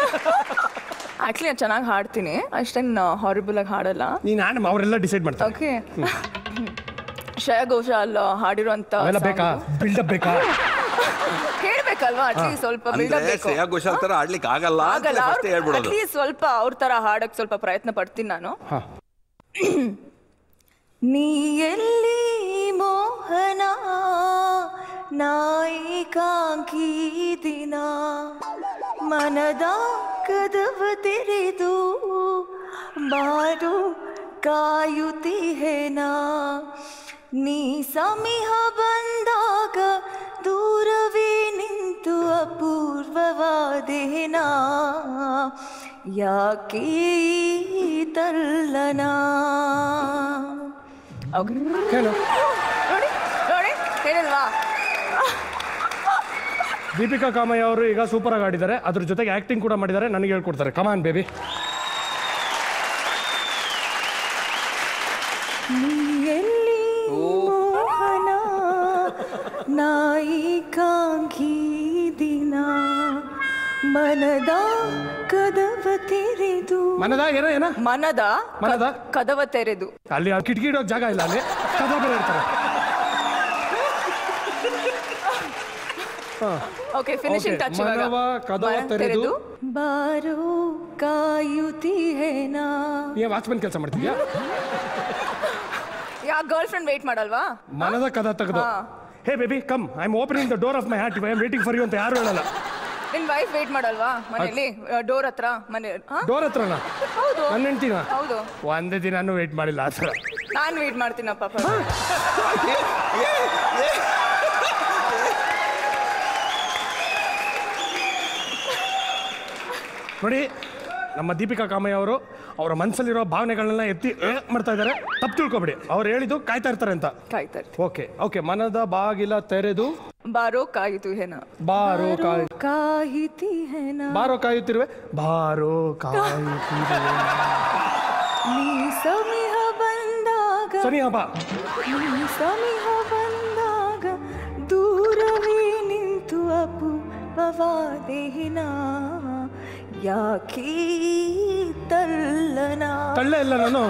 ಆಕ್ಚುಲಿ ನಾನು ಚೆನ್ನಾಗಿ ಹಾಡ್ತೀನಿ ಅಷ್ಟೇನು ಹಾರಿಬಲ್ ಆಗಿ ಹಾಡಲ್ಲ ನೀನು ಆ್ಯಂಡ್ ಅವರೆಲ್ಲ ಡಿಸೈಡ್ ಮಾಡ್ತಾರೆ ಓಕೆ ಶ್ರೇಯಾ ಘೋಷಾಲ್ ಹಾಡಿರುವಂತ ಅವೆಲ್ಲ ಬೇಕಾ ಬಿಲ್ಡಪ್ ಬೇಕಾ ಹೇಳ್ಬೇಕಲ್ವಾ ಅಟ್ಲೀಸ್ಟ್ ಸ್ವಲ್ಪ ಬಿಲ್ಡಪ್ ಅಂದ್ರೆ ಬೇಕು ಶ್ರೇಯಾ ಘೋಷಾಲ್ ತರ ಆಡ್ಲಿಕ್ಕೆ ಆಗಲ್ಲ ಅಂತ ಆಗಲ್ಲ ಫಸ್ಟ್ ಹೇಳ್ಬಿಡೋದು ಅಟ್ಲೀಸ್ಟ್ ಸ್ವಲ್ಪ ಅವ್ರ ತರ ಹಾಡಕ್ ಸ್ವಲ್ಪ ಪ್ರಯತ್ನ ಪಡ್ತೀನಿ ನಾನು ಹಾ. ನೀ ಎಲ್ಲಿ ಮೋಹನ ನಾಯಿಕಾಂಕಿ ದಿನ ಮನದ ಕದವ ತೆರೆದು ಬಾರು ಕಾಯುತ್ತಿಹೆನಾ ನೀ ಸಮಿಹ ಬಂದಾಗ ದೂರವೇ ನಿಂತು ಅಪೂರ್ವವಾದೇನಾ ಯಾಕೆ ಈ ತಲ್ಲನ ಓಕೆ ಹೇಳು ನೋಡಿ ನೋಡಿ ಹೇಳಿಲ್ವಾ ದೀಪಿಕಾ ಕಾಮಯ್ಯ ಅವರು ಈಗ ಸೂಪರ್ ಆಗಿ ಆಡಿದ್ದಾರೆ ಅದ್ರ ಜೊತೆಗೆ ಆಕ್ಟಿಂಗ್ ಕೂಡ ಮಾಡಿದ್ದಾರೆ ನನಗೆ ಹೇಳ್ಕೊಡ್ತಾರೆ ಕಮಾನ್ ಬೇಬಿ ನೀ ಎಲ್ಲಿ ಮೋಹನ ನಾಯಿಕಾಂಗಿ ದಿನ ಮನದ ಕದವ ತೆರೆದು ಮನದ ಏನೋ ಏನ ಮನದ ಮನದ? ಕದವ ತೆರೆದು ಅಲ್ಲಿ ಆ ಕಿಟಕಿ ಇಡೋಕೆ ಜಾಗ ಇಲ್ಲ ಅಲ್ಲಿ ಕದ ಬೇರೆ ಇರ್ತಾರೆ ಹಾ. ಓಕೆ ಫಿನಿಶಿಂಗ್ Okay, ಟಚ್ ಮನವ ಕದವ ತೆರೆದು ಬಾರೋ ಕಾಯುತ್ತಿಹೇನಾ ನೀ ವಾಚ್ಮನ್ ಕೆಲಸ ಮಾಡ್ತಿದ್ಯಾ ಯಾ ಗರ್ಲ್ ಫ್ರೆಂಡ್ ವೇಟ್ ಮಾಡಲ್ವಾ ಮನದ ಕದ ತೆಗೆದು ಹಾ. Hey baby come I am opening the door of my heart I am waiting for you ಅಂತ ಯಾರು ಹೇಳಲ್ಲ ನಿನ್ ವೈಫ್ ವೇಟ್ ಮಾಡಲ್ವಾ ಮನೆಯಲ್ಲಿ ಡೋರ್ ಹತ್ರ ಮನೆ ಹಾ? ಡೋರ್ ಹತ್ರನ ಹೌದು ನನ್ನ ಹೆಂಡ್ತಿನ ಹೌದು ಒಂದೇ ದಿನಾನು ವೇಟ್ ಮಾಡಿಲ್ಲ ಆ ಥರ ನಾನ್ ವೇಟ್ ಮಾಡ್ತೀನಪ್ಪ ನೋಡಿ ನಮ್ಮ ದೀಪಿಕಾ ಕಾಮಯ್ಯ ಅವರು ಅವರ ಮನಸ್ಸಲ್ಲಿರೋ ಭಾವನೆಗಳನ್ನೆಲ್ಲ ಎತ್ತಿ ಏ ಮಾಡ್ತಾ ಇದ್ದಾರೆ ತಪ್ಪು ತಿಳ್ಕೊಬೇಡಿ ಅವ್ರು ಹೇಳಿದ್ದು ಕಾಯ್ತಾ ಇರ್ತಾರೆ ಅಂತ ಕಾಯ್ತಾ ಇರ್ತೀನಿ ಓಕೆ ಓಕೆ ಮನದ ಬಾಗಿಲ ತೆರೆದು ಬಾರೋ ಕಾಯಿತು ಹೇನ ಬಾರೋ ಕಾಯ್ ಕಾಯಿತಿ ಹೇನ ಬಾರೋ ಕಾಯುತ್ತಿರುವೆ ಬಾರೋ ಕಾಯುತ್ತಿರುವೆ ನೀ ಸಮಿಹ ಬಂದಾಗ ಸನಿ ಹಬ್ಬ ನೀ ಸಮಿಹ ಬಂದಾಗ ದೂರವೇ ನಿಂತು ಅಪುಪವಾದೇನ ಯಾಕೀ ತಲ್ಲನ ತಳ್ಳೆ ಇಲ್ಲ ನಾನು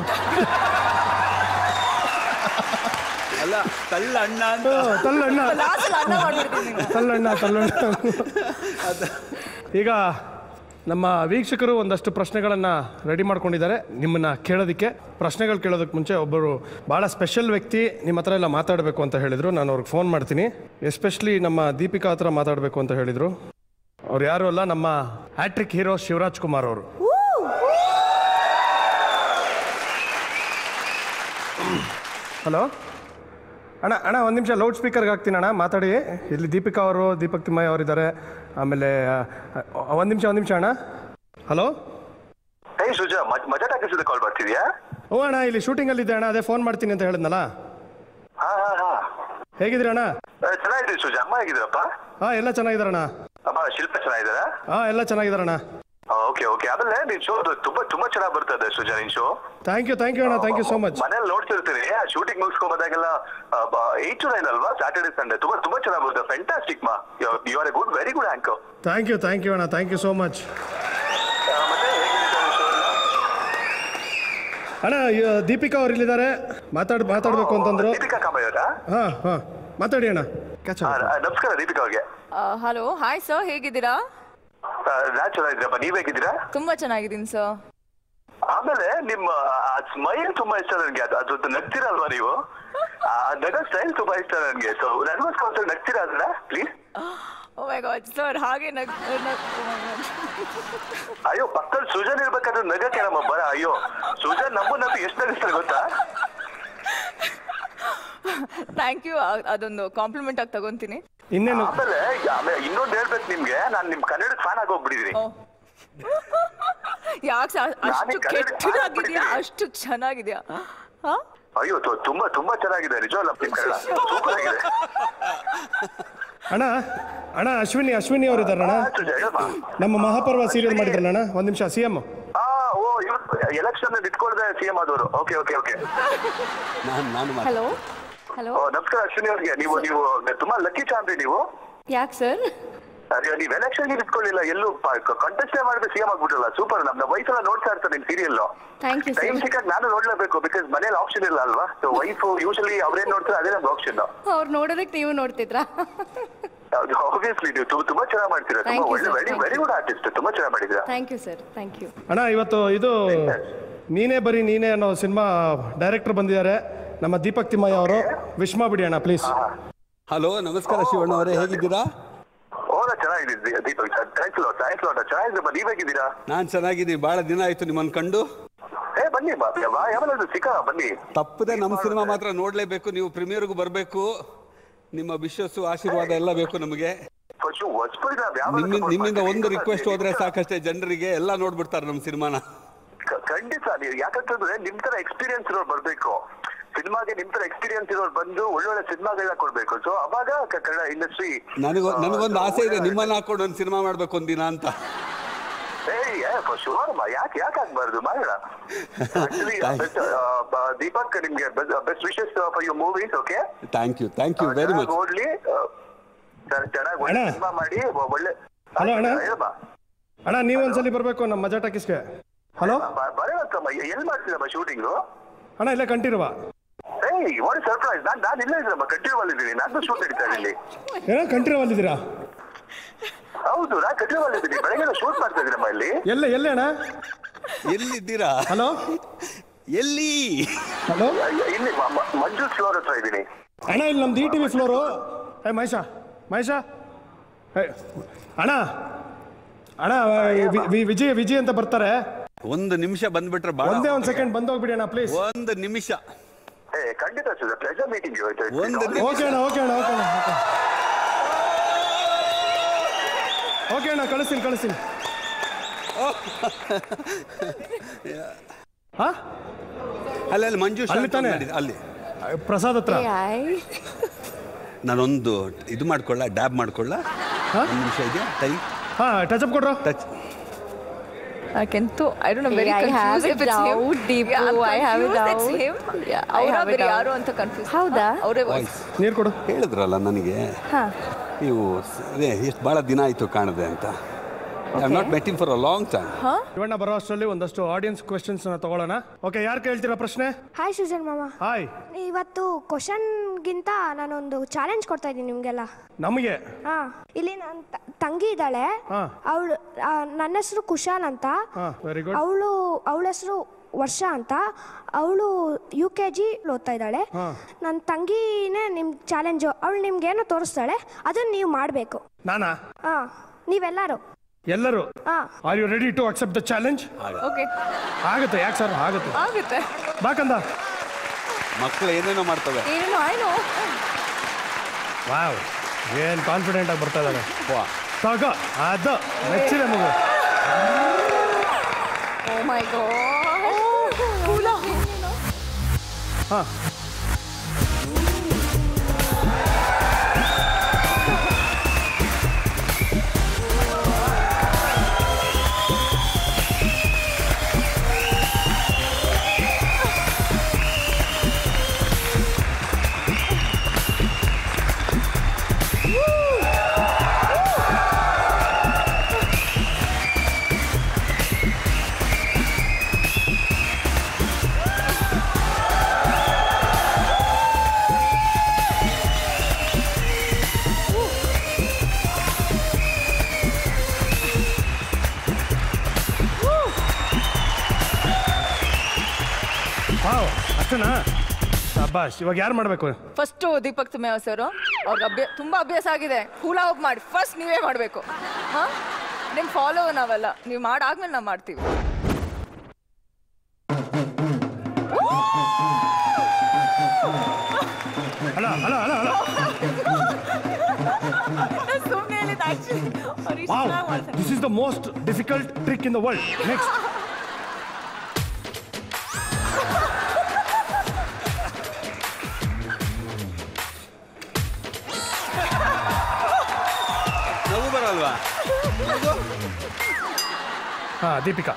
ಅಲ್ಲ ತಳ್ಳ ಅಣ್ಣ ಅಂತ ಹ್ಮ್, ತಳ್ಳಣ್ಣ ಲಾಸ್ಟ್ ಅನ್ನ ಮಾಡ್ಬಿಡ್ತೀನಿ ತಳ್ಳಣ್ಣ ತಳ್ಳಣ್ಣ ಈಗ ನಮ್ಮ ವೀಕ್ಷಕರು ಒಂದಷ್ಟು ಪ್ರಶ್ನೆಗಳನ್ನು ರೆಡಿ ಮಾಡ್ಕೊಂಡಿದ್ದಾರೆ ನಿಮ್ಮನ್ನ ಕೇಳೋದಕ್ಕೆ ಪ್ರಶ್ನೆಗಳು ಕೇಳೋದಕ್ಕೆ ಮುಂಚೆ ಒಬ್ಬರು ಭಾಳ ಸ್ಪೆಷಲ್ ವ್ಯಕ್ತಿ ನಿಮ್ಮ ಹತ್ರ ಎಲ್ಲ ಮಾತಾಡಬೇಕು ಅಂತ ಹೇಳಿದರು ನಾನು ಅವ್ರಿಗೆ ಫೋನ್ ಮಾಡ್ತೀನಿ ಎಸ್ಪೆಷಲಿ ನಮ್ಮ ದೀಪಿಕಾ ಹತ್ರ ಮಾತಾಡಬೇಕು ಅಂತ ಹೇಳಿದರು ಅವ್ರು ಯಾರು ಅಲ್ಲ ನಮ್ಮ ಹ್ಯಾಟ್ರಿಕ್ ಹೀರೋ ಶಿವರಾಜ್ ಕುಮಾರ್ ಅವರು ಹಲೋ ಅಣ್ಣ ಅಣ್ಣ ಒಂದು ನಿಮಿಷ ಲೌಡ್ ಸ್ಪೀಕರ್ಗೆ ಹಾಕ್ತೀನಿ ಅಣ್ಣ ಮಾತಾಡಿ ಇಲ್ಲಿ ದೀಪಿಕಾ ಅವರು ದೀಪಕ್ ತಿಮ್ಮಯ್ಯ ಅವರಿದ್ದಾರೆ ಆಮೇಲೆ ಒಂದು ನಿಮಿಷ ಒಂದು ನಿಮಿಷ ಅಣ್ಣ ಹಲೋ ಹೇ ಸುಜಾ ಮಜಾ ಟಾಕಿಸಿದ ಕಾಲ್ ಬರ್ತಿದ್ಯಾ ಓ ಅಣ್ಣ ಇಲ್ಲಿ ಶೂಟಿಂಗಲ್ಲಿದ್ದೆ ಅಣ್ಣ ಅದೇ ಫೋನ್ ಮಾಡ್ತೀನಿ ಅಂತ ಹೇಳಿದ್ನಲ್ಲ ಹಾ ಹಾ ಹಾ ಹೇಗಿದ್ರಿ ಅಣ್ಣ ಆ, ಚೆನ್ನಾಗಿದ್ದೀವಿ ಸುಜಾ ಅಮ್ಮ ಹೇಗಿದ್ದೀರಪ್ಪ ಹಾಂ ಎಲ್ಲ ಚೆನ್ನಾಗಿದ್ದಾರಣ್ಣ ಅಮ್ಮ ಶಿಲ್ಪ ಚೆನ್ನಾಗಿದ್ದಾರಾ ಹಾಂ ಎಲ್ಲ ಚೆನ್ನಾಗಿದ್ದಾರಣ್ಣ ಓಕೆ ಓಕೆ ಆಮೇಲೆ ನಿನ್ ಶೋ ತುಂಬಾ ತುಂಬಾ ಚೆನ್ನಾಗಿ ಬರ್ತದೆ ಸುಜಾ ನಿನ್ show thank you thank you ಅಣ್ಣ ಥ್ಯಾಂಕ್ ಯು ಸೋ ಮಚ್ ಮನೇಲಿ ನೋಡ್ತಿರ್ತೀನಿ ಆ ಶೂಟಿಂಗ್ ಮುಗಿಸ್ಕೊಂಡ್ ಬಂದಾಗೆಲ್ಲ ಏಟ್ ಟು ನೈನ್ ಅಲ್ವಾ ಸ್ಯಾಟರ್ಡೆ ಸಂಡೇ ತುಂಬಾ ತುಂಬಾ ಚೆನ್ನಾಗಿ ಬರ್ತದೆ ಫ್ಯಾಂಟಾಸ್ಟಿಕ್ ಮಾ you are a good very good anchor thank you thank you ಅಣ್ಣ ಥ್ಯಾಂಕ್ ಯು ಸೋ ಮಚ್ ಮತ್ತೆ ಹೇಗಿದೆ ನಿನ್ show ಎಲ್ಲ? ಅಣ್ಣ ಇ- ದೀಪಿಕಾ ಅವ್ರು ಇಲ್ಲಿದ್ದಾರೆ ಮಾತಾಡ್ ಮಾತಾಡ್ಬೇಕು ಅಂತಂದ್ರು ದೀಪಿಕಾ ಕಾಂಬಾಯ್ ಅವರಾ ಹಾಂ ಹಾಂ ಮಾತಾಡಿ ಅಣ್ಣ ಕ್ಯಾಚ್ ಆ, ನಮಸ್ಕಾರ ದೀಪಿಕಾ ಅವ್ರಿಗೆ ಹಲೋ ಹಾಯ್ ಸರ್ ಹೇಗಿದ್ದೀರಾ ಆ, ನಾನ್ ಚೆನ್ನಾಗಿದ್ದೀರಪ್ಪ ನೀವ್ ಹೇಗಿದ್ದೀರಾ ತುಂಬಾ ಚೆನ್ನಾಗಿದ್ದೀನಿ ಸರ್ ಆಮೇಲೆ ನಿಮ್ಮ ಸ್ಮೈಲ್ ತುಂಬಾ ಇಷ್ಟ ನನಗೆ ಅದು ಅದು ನಗ್ತೀರಲ್ವಾ ನೀವು ಆ ನಗೋ ಸ್ಟೈಲ್ ತುಂಬಾ ಇಷ್ಟ ನನಗೆ ಸೊ ನನಗೋಸ್ಕರ ಒಂದ್ಸಲ ನಗ್ತೀರಾ ಅದನ್ನ please oh my god sir ಹಾಗೆ ನಗ್ ಅಯ್ಯೋ ಪಕ್ಕದಲ್ಲಿ ಸುಜನ್ ಇರ್ಬೇಕಾದ್ರೆ ನಗಕ್ಕೆ ನಮ್ಮ ಬರ ಅಯ್ಯೋ ಸುಜನ್ ನಮ್ಮನ್ನಂತೂ ಎಷ್ಟು ನಗಿಸ್ತಾರೆ ಗೊತ್ತಾ ಥ್ಯಾಂಕ್ ಯು ಅದೊಂದು ಕಾಂಪ್ಲಿಮೆಂಟ್ ಆಗಿ ತಗೊಂತೀನಿ ಇನ್ನೇನು ಆಮೇಲೆ ಆಮೇಲೆ ಇನ್ನೊಂದು ಹೇಳ್ಬೇಕು ನಿಮ್ಗೆ ನಾನು ನಿಮ್ ಕನ್ನಡ ಫ್ಯಾನ್ ಆಗಿ ಹೋಗ್ಬಿಟ್ಟಿದೀನಿ ಯಾಕೆ ಸರ್ ಅಷ್ಟು ನಾನೇ ಕನ್ನಡ ಕೆಟ್ಟದಾಗಿದ್ಯಾ ಅಷ್ಟು ಚೆನ್ನಾಗಿದ್ಯಾ ಹಾ ಅಯ್ಯೋ ತು- ತುಂಬಾ ತುಂಬಾ ಚೆನ್ನಾಗಿದೆ ನಿಜವಲ್ಲ ನಿಮ್ ಕನ್ನಡ ಸೂಪರ್ ಆಗಿದೆ ಅಣ್ಣ ಅಣ್ಣ ಅಶ್ವಿನಿ ಅಶ್ವಿನಿ ಅವರು ಇದ್ದಾರೆ ಅಣ್ಣ ಸುಜಾ, ಹೇಳಮ್ಮ. ನಮ್ಮ ಮಹಾಪರ್ವ ಸೀರಿಯಲ್ ಮಾಡಿದ್ರಲ್ಲ ಅಣ್ಣ ಒಂದು ನಿಮಿಷ ಸಿ ಎಮ್ ಆ ಓ ಎಲೆಕ್ಷನ್ ಇಟ್ಕೊಳ್ದೆ ಸಿ ಎಂ ಆದವರು ಓಕೆ ಓಕೆ ಓಕೆ ನಾನು ನಾನು ಹಲೋ ಹಲೋ ಓ, ನಮಸ್ಕಾರ ಅಶ್ವಿನಿ ಅವ್ರಿಗೆ ನೀವು ನೀವು ತುಂಬಾ ಲಕ್ಕಿ ಚಾನ್ರಿ ನೀವು ಯಾಕೆ ಸರ್ ಅದೇ ನೀವು ಎಲೆಕ್ಷನ್ ಇಟ್ಕೊಳ್ಳಿಲ್ಲ ಎಲ್ಲೂ ಕಂಟೆಸ್ಟೇ ಮಾಡಿದ್ರೆ ಸಿಎಂ ಆಗ್ಬಿಟ್ರಲ್ಲ ಸೂಪರ್ ನಮ್ಮ ವಯಸ್ಸೆಲ್ಲ ನೋಡ್ತಾ ಇರ್ತಾರೆ ನಿಮ್ serial thank you time sir ಸಿಕ್ಕಾಗ ನಾನು ನೋಡ್ಲೇಬೇಕು ಬಿಕಾಸ್ ಮನೇಲಿ ಆಪ್ಷನ್ ಇಲ್ಲ ಅಲ್ವಾ ಸೊ ವೈಫ್ ಯೂಶಲಿ ಅವ್ರೇನ್ ನೋಡ್ತಾರೆ ಅದೇ ನಮ್ದು ಆಪ್ಷನ್ ಅವ್ರು ನೋಡೋದಕ್ಕೆ ನೀವು ನೋಡ್ತಿದ್ರಾ ಆಬ್ವಿಯಸ್ಲಿ ನೀವು ತುಂಬ- ತುಂಬಾ ಚೆನ್ನಾಗಿ ಮಾಡ್ತೀರಾ Thank ತುಂಬಾ you, ಒಳ್ಳೆ sir. Very Thank very you. Good artist ತುಂಬಾ ಚೆನ್ನಾಗಿ ಮಾಡಿದ್ದೀರಾ thank you sir thank you ಅಣ್ಣ ಇವತ್ತು ಇದು ನೀನೇ ಬರೀ ನೀನೇ ಅನ್ನೋ ಸಿನಿಮಾ ಡೈರೆಕ್ಟರ್ ಬಂದಿದ್ದಾರೆ ನಮ್ಮ ದೀಪಕ್ ತಿಮ್ಮಯ್ಯ ಅವರು ವಿಶ್ ಮಾಡ್ಬಿಡಿ ಅಣ್ಣ ಪ್ಲೀಸ್ ಹಲೋ ನಮಸ್ಕಾರ ಶಿವಣ್ಣ ಅವರೇ ಹೇಗಿದ್ದೀರಾ ಓದ ಚೆನ್ನಾಗಿದ್ದೀರಿ Deepak thanks lot thanks lot ಚೆನ್ನಾಗಿದ್ದೀರಾ ನೀವ್ ಹೇಗಿದ್ದೀರಾ ನಾನು ಚೆನ್ನಾಗಿದ್ದೀನಿ ಭಾಳ ದಿನ ಆಯ್ತು ನಿಮ್ಮನ್ನು ಕಂಡು ಏ ಬನ್ನಿ ಬಾ ಯಾ- ಯಾವಾಗಾದ್ರೂ ಸಿಕ್ಕ ಬನ್ನಿ ತಪ್ಪದೆ ನಮ್ಮ ಸಿನಿಮಾ ಮಾತ್ರ ನೋಡಲೇಬೇಕು ನೀವು ಪ್ರೀಮಿಯರ್ಗೂ ಬರಬೇಕು ನಿಮ್ಮ ವಿಶ್ವಸ್ಸು ಆಶೀರ್ವಾದ ಎಲ್ಲ ಬೇಕು ನಮಗೆ ಫಸ್ಟ್ ಹೊಸ್ಪುರಿ ನಾವ್ ಯಾವಾಗ ನಿಮ್ಮಿಂದ support ನಿಮ್ಮಿಂದ ಮಾಡ್ತೀವಿ? ಒಂದು ರಿಕ್ವೆಸ್ಟ್ ಹೋದ್ರೆ ಸಾಕಷ್ಟೇ ಜನರಿಗೆ ಎಲ್ಲ ನೋಡ್ಬಿಡ್ತಾರೆ ನಮ್ಮ ಸಿನಿಮಾನ ಕ- ಖಂಡಿತ ನೀವು ಯಾಕಂತಂದ್ರೆ ನಿಮ್ ತರ ಎಕ್ಸ್ಪೀರಿಯನ್ಸ್ ಇರೋರು ಬರ್ಬೇಕು ಸಿನಿಮಾಗೆ ನಿಮ್ ತರ ಎಕ್ಸ್ಪೀರಿಯನ್ಸ್ ಇರೋರು ಬಂದು ಒಳ್ಳೊಳ್ಳೆ ಸಿನಿಮಾಗಳನ್ನ ಕೊಡ್ಬೇಕು ಸೊ ಅವಾಗ ಕ- ಕನ್ನಡ ಇಂಡಸ್ಟ್ರಿ ನನಗೊ ನನಗೊಂದು ಆಸೆ ಇದೆ ನಿಮ್ಮನ್ನ ಹಾಕೊಂಡು ಒಂದು ಸಿನಿಮಾ ಮಾಡ್ಬೇಕು ಒಂದಿನ ಅಂತ ಏಯ್ ಶುರು ಯಾಕೆ ಯಾಕೆ ಆಗ್ಬಾರ್ದು ಮಾಡೋಣ Actually, best, ಆ, ಬ- ದೀಪಕ್ ನಿಮ್ಗೆ best wishes for you movies okay thank you thank you very much ನೋಡ್ಲಿ ಚೆನ್ನಾಗಿ ಒಳ್ಳೆ ಅಣ್ಣ. ಸಿನಿಮಾ ಮಾಡಿ ಒ- ಒಳ್ಳೆ ಹಲೋ ಅಣ್ಣ ಹೇಳಮ್ಮ ಅಣ್ಣ ನೀವು ಒಂದ್ಸಲಿ ಬರಬೇಕು ನಮ್ಮ ಮಜಾ ಟಾಕೀಸ್ಗೆ ಹಲೋ ಬರೋಕ್ಕಮ್ಮ ಎಲ್ಲಿ ಮಾಡ್ತೀರಮ್ಮ ಶೂಟಿಂಗು ಅಣ್ಣ ಇಲ್ಲೇ ಕಂಠೀರವ ಏಯ್ ವಾಟ್ ಸರ್ಪ್ರೈಸ್ ನಾನು ನಾನು ಇಲ್ಲೇ ಇದ್ದೀನಮ್ಮ ಕಂಟಿನ್ಯೂ ಅಲ್ಲಿದ್ದೀನಿ ನಾನು ಶೂಟ್ ನಡೀತಾ ಇದೆ ಇಲ್ಲಿ ಏನೋ ಕಂಠೀರವಲ್ಲಿದ್ದೀರಾ ಹೌದು ನಾನು ಕಂಟಿನ್ಯೂ ಅಲ್ಲಿದ್ದೀನಿ ಬೆಳಗ್ಗೆ ಶೂಟ್ ಮಾಡ್ತಾ ಇದ್ದೀನಮ್ಮ ಇಲ್ಲಿ ಎಲ್ಲ ಎಲ್ಲೇ ಅಣ್ಣ ಎಲ್ಲಿದ್ದೀರಾ ಹಲೋ ಎಲ್ಲಿ ಹಲೋ ಇಲ್ಲಿ ಮ- ಮ- ಮಂಜು ಫ್ಲೋರ್ ಹತ್ರ ಇದ್ದೀನಿ ಅಣ್ಣ ಇಲ್ಲಿ ನಮ್ದು ಇ ಟಿ ವಿ ಫ್ಲೋರು ಏ ಮಹೇಶ ಮಹೇಶ ಏ, ಅಣ್ಣ ಅಣ್ಣ ವಿ- ವಿ- ವಿಜಯ್ ವಿಜಯ್ ಅಂತ ಬರ್ತಾರೆ ಒಂದು ನಿಮಿಷ ಬಂದ್ಬಿಟ್ರೆ ಭಾಳ ಒಂದೇ ಒಂದು ಸೆಕೆಂಡ್ ಬಂದೋಗ್ಬಿಡಿ ಅಣ್ಣ ಪ್ಲೀಸ್ ಒಂದು ನಿಮಿಷ ಏ ಖಂಡಿತ ಸರ್ ಪ್ಲೆಜರ್ ಮೀಟಿಂಗ್ ಯು ಒಂದು ಓಕೆ ಅಣ್ಣ ಓಕೆ ಅಣ್ಣ ಓಕೆ ಅಣ್ಣ ಓಕೆ. ಓಕೆ ಅಣ್ಣ ಕಳಿಸ್ತೀನಿ ಕಳಿಸ್ತೀನಿ ಹಾ ಅಲ್ಲಿ ಅಲ್ಲಿ ಮಂಜು ಅಲ್ಲಿ ತಾನೇ? ಅಲ್ಲಿ ಪ್ರಸಾದ್ ಹತ್ರ ನಾನೊಂದು ಇದು ಮಾಡ್ಕೊಳ್ಳ ಡ್ಯಾಬ್ ಮಾಡ್ಕೊಳ್ಳ ಒಂದು ನಿಮಿಷ ಇದೆಯಾ ಟೈಮ್ ಹಾ ಟಚ್ ಅಪ್ ಕೊಡ್ರ touch I can too. I don't know. Very Hey, I have confused a if it's him. doubt, Deepu. Yeah, I'm I have a confused it's doubt. him. Yeah, I ಅವ್ರಾ have a ಬೇರೆ doubt. ಯಾರು ಅಂತ ಕನ್ಫ್ಯೂಸ್ ಹೌದಾ? ಅವರೇ ವಾಯ್ಸ್ ನೀರು ಕೊಡು ಹೇಳಿದ್ರಲ್ಲ ನನಗೆ ಹಾ ನೀವು ಸ- ಅದೇ ಎಷ್ಟು ಭಾಳ ದಿನ ಆಯಿತು ಕಾಣದೆ ಅಂತ I not met him for a long time Shivanna ಬರೋ ಅಷ್ಟರಲ್ಲಿ ಒಂದಷ್ಟು ಆಡಿಯನ್ಸ್ ಕ್ವೆಶನ್ಸ್ ತಗೊಳ್ಳೋಣ ಓಕೆ ಯಾರು ಕೇಳ್ತೀರಾ ಪ್ರಶ್ನೆ ಹಾಯ್ ಸುಜನ್ ಮಾಮ ಹಾಯ್ ಇವತ್ತು ಕ್ವಶನ್ಗಿಂತ ನಾನೊಂದು ಚಾಲೆಂಜ್ ಕೊಡ್ತಾ ಇದ್ದೀನಿ ನಿಮಗೆಲ್ಲ ನಮಗೆ ಹಾ ಇಲ್ಲಿ ನನ್ನ ತ- ತಂಗಿ ಇದ್ದಾಳೆ ಹಾ. ಅವಳು ನನ್ನ ಹೆಸರು ಕುಶಾಲ್ ಅಂತ ಹಾ ವೆರಿ ಗುಡ್ ಅವಳು ಅವಳ ಹೆಸರು ವರ್ಷ ಅಂತ ಅವಳು ಯು ಕೆ ಜಿ ಓದ್ತಾ ಇದ್ದಾಳೆ ಹಾ. ನನ್ನ ತಂಗಿನೇ ನಿಮ್ಮ ಚಾಲೆಂಜು ಅವಳು ನಿಮ್ಗೇನೋ ತೋರಿಸ್ತಾಳೆ ಅದನ್ನ ನೀವು ಮಾಡಬೇಕು ನಾನಾ ಹಾ ನೀವೆಲ್ಲರೂ ಎಲ್ಲರೂ ಹಾ are you ready to accept the challenge okay ಆಗುತ್ತೆ ಯಾಕೆ ಸರ್ ಆಗುತ್ತೆ ಆಗುತ್ತೆ ಬಾಕಂದ ಮಕ್ಕಳು ಏನೇನೋ ಮಾಡ್ತವೆ ಏನು ಆಯ್ನು ವಾವ್ ಏನ್ ಕಾನ್ಫಿಡೆಂಟ್ ಆಗಿ ಬರ್ತಾ ಇದ್ದಾರೆ ತಗೋ ಅದು ಮೆಚ್ಚಿದೆ ಮಗು ಓ ಮೈ ಗಾಡ್ ಹಾ ವಾವ್ ಅಷ್ಟನಾ ಶಾಬಾಷ್ ಇವಾಗ ಯಾರು ಮಾಡಬೇಕು ಫಸ್ಟ್ ದೀಪಕ್ ತುಮ್ಯ ಸರ್ ಅವ್ರಿಗೆ ಅಭ್ಯ ತುಂಬಾ ಅಭ್ಯಾಸ ಆಗಿದೆ ಹೂಲಾ ಹೋಗಿ ಮಾಡಿ ಫಸ್ಟ್ ನೀವೇ ಮಾಡಬೇಕು ಹಾ ನಿಮ್ ಫಾಲೋ ನಾವೆಲ್ಲ ನೀವು ಮಾಡಾದ್ಮೇಲೆ ನಾವು ಮಾಡ್ತೀವಿ ಅಲ್ಲ ಅಲ್ಲ ಅಲ್ಲ ಅಲ್ಲ ಸುಮ್ಮನೆ ಹೇಳಿದ್ದು actually wow this is the most difficult trick in the world next ನಗು ಬರಲ್ವಾ ಹಾ ದೀಪಿಕಾ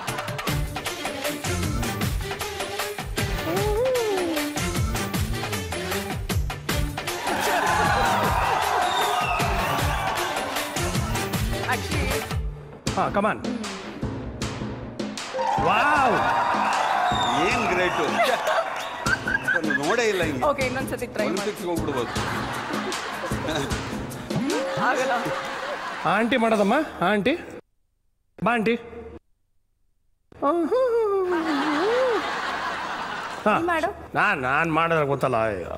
ಆಕ್ಚುಲಿ ಹಾ ಕಮಾನ್ ವಾವ್ ಏನ್ ಗ್ರೇಟು ನೋಡೇ ಇಲ್ಲ ಹಿಂಗೆ ಓಕೆ ಇನ್ನೊಂದ್ಸತಿ ಟ್ರೈ ಮಾಡಿ ಒಲಿಂಪಿಕ್ಸ್ ಹೋಗ್ಬಿಡ್ಬೋದು ಆಗಲ್ಲ ಆಂಟಿ ಮಾಡೋದಮ್ಮ ಆಂಟಿ ಬಾ ಆಂಟಿ ಹಾ ಮಾಡು ನಾನ್ ನಾನ್ ಮಾಡಿದ್ರೆ ಗೊತ್ತಲ್ಲ ಅಯ್ಯೋ.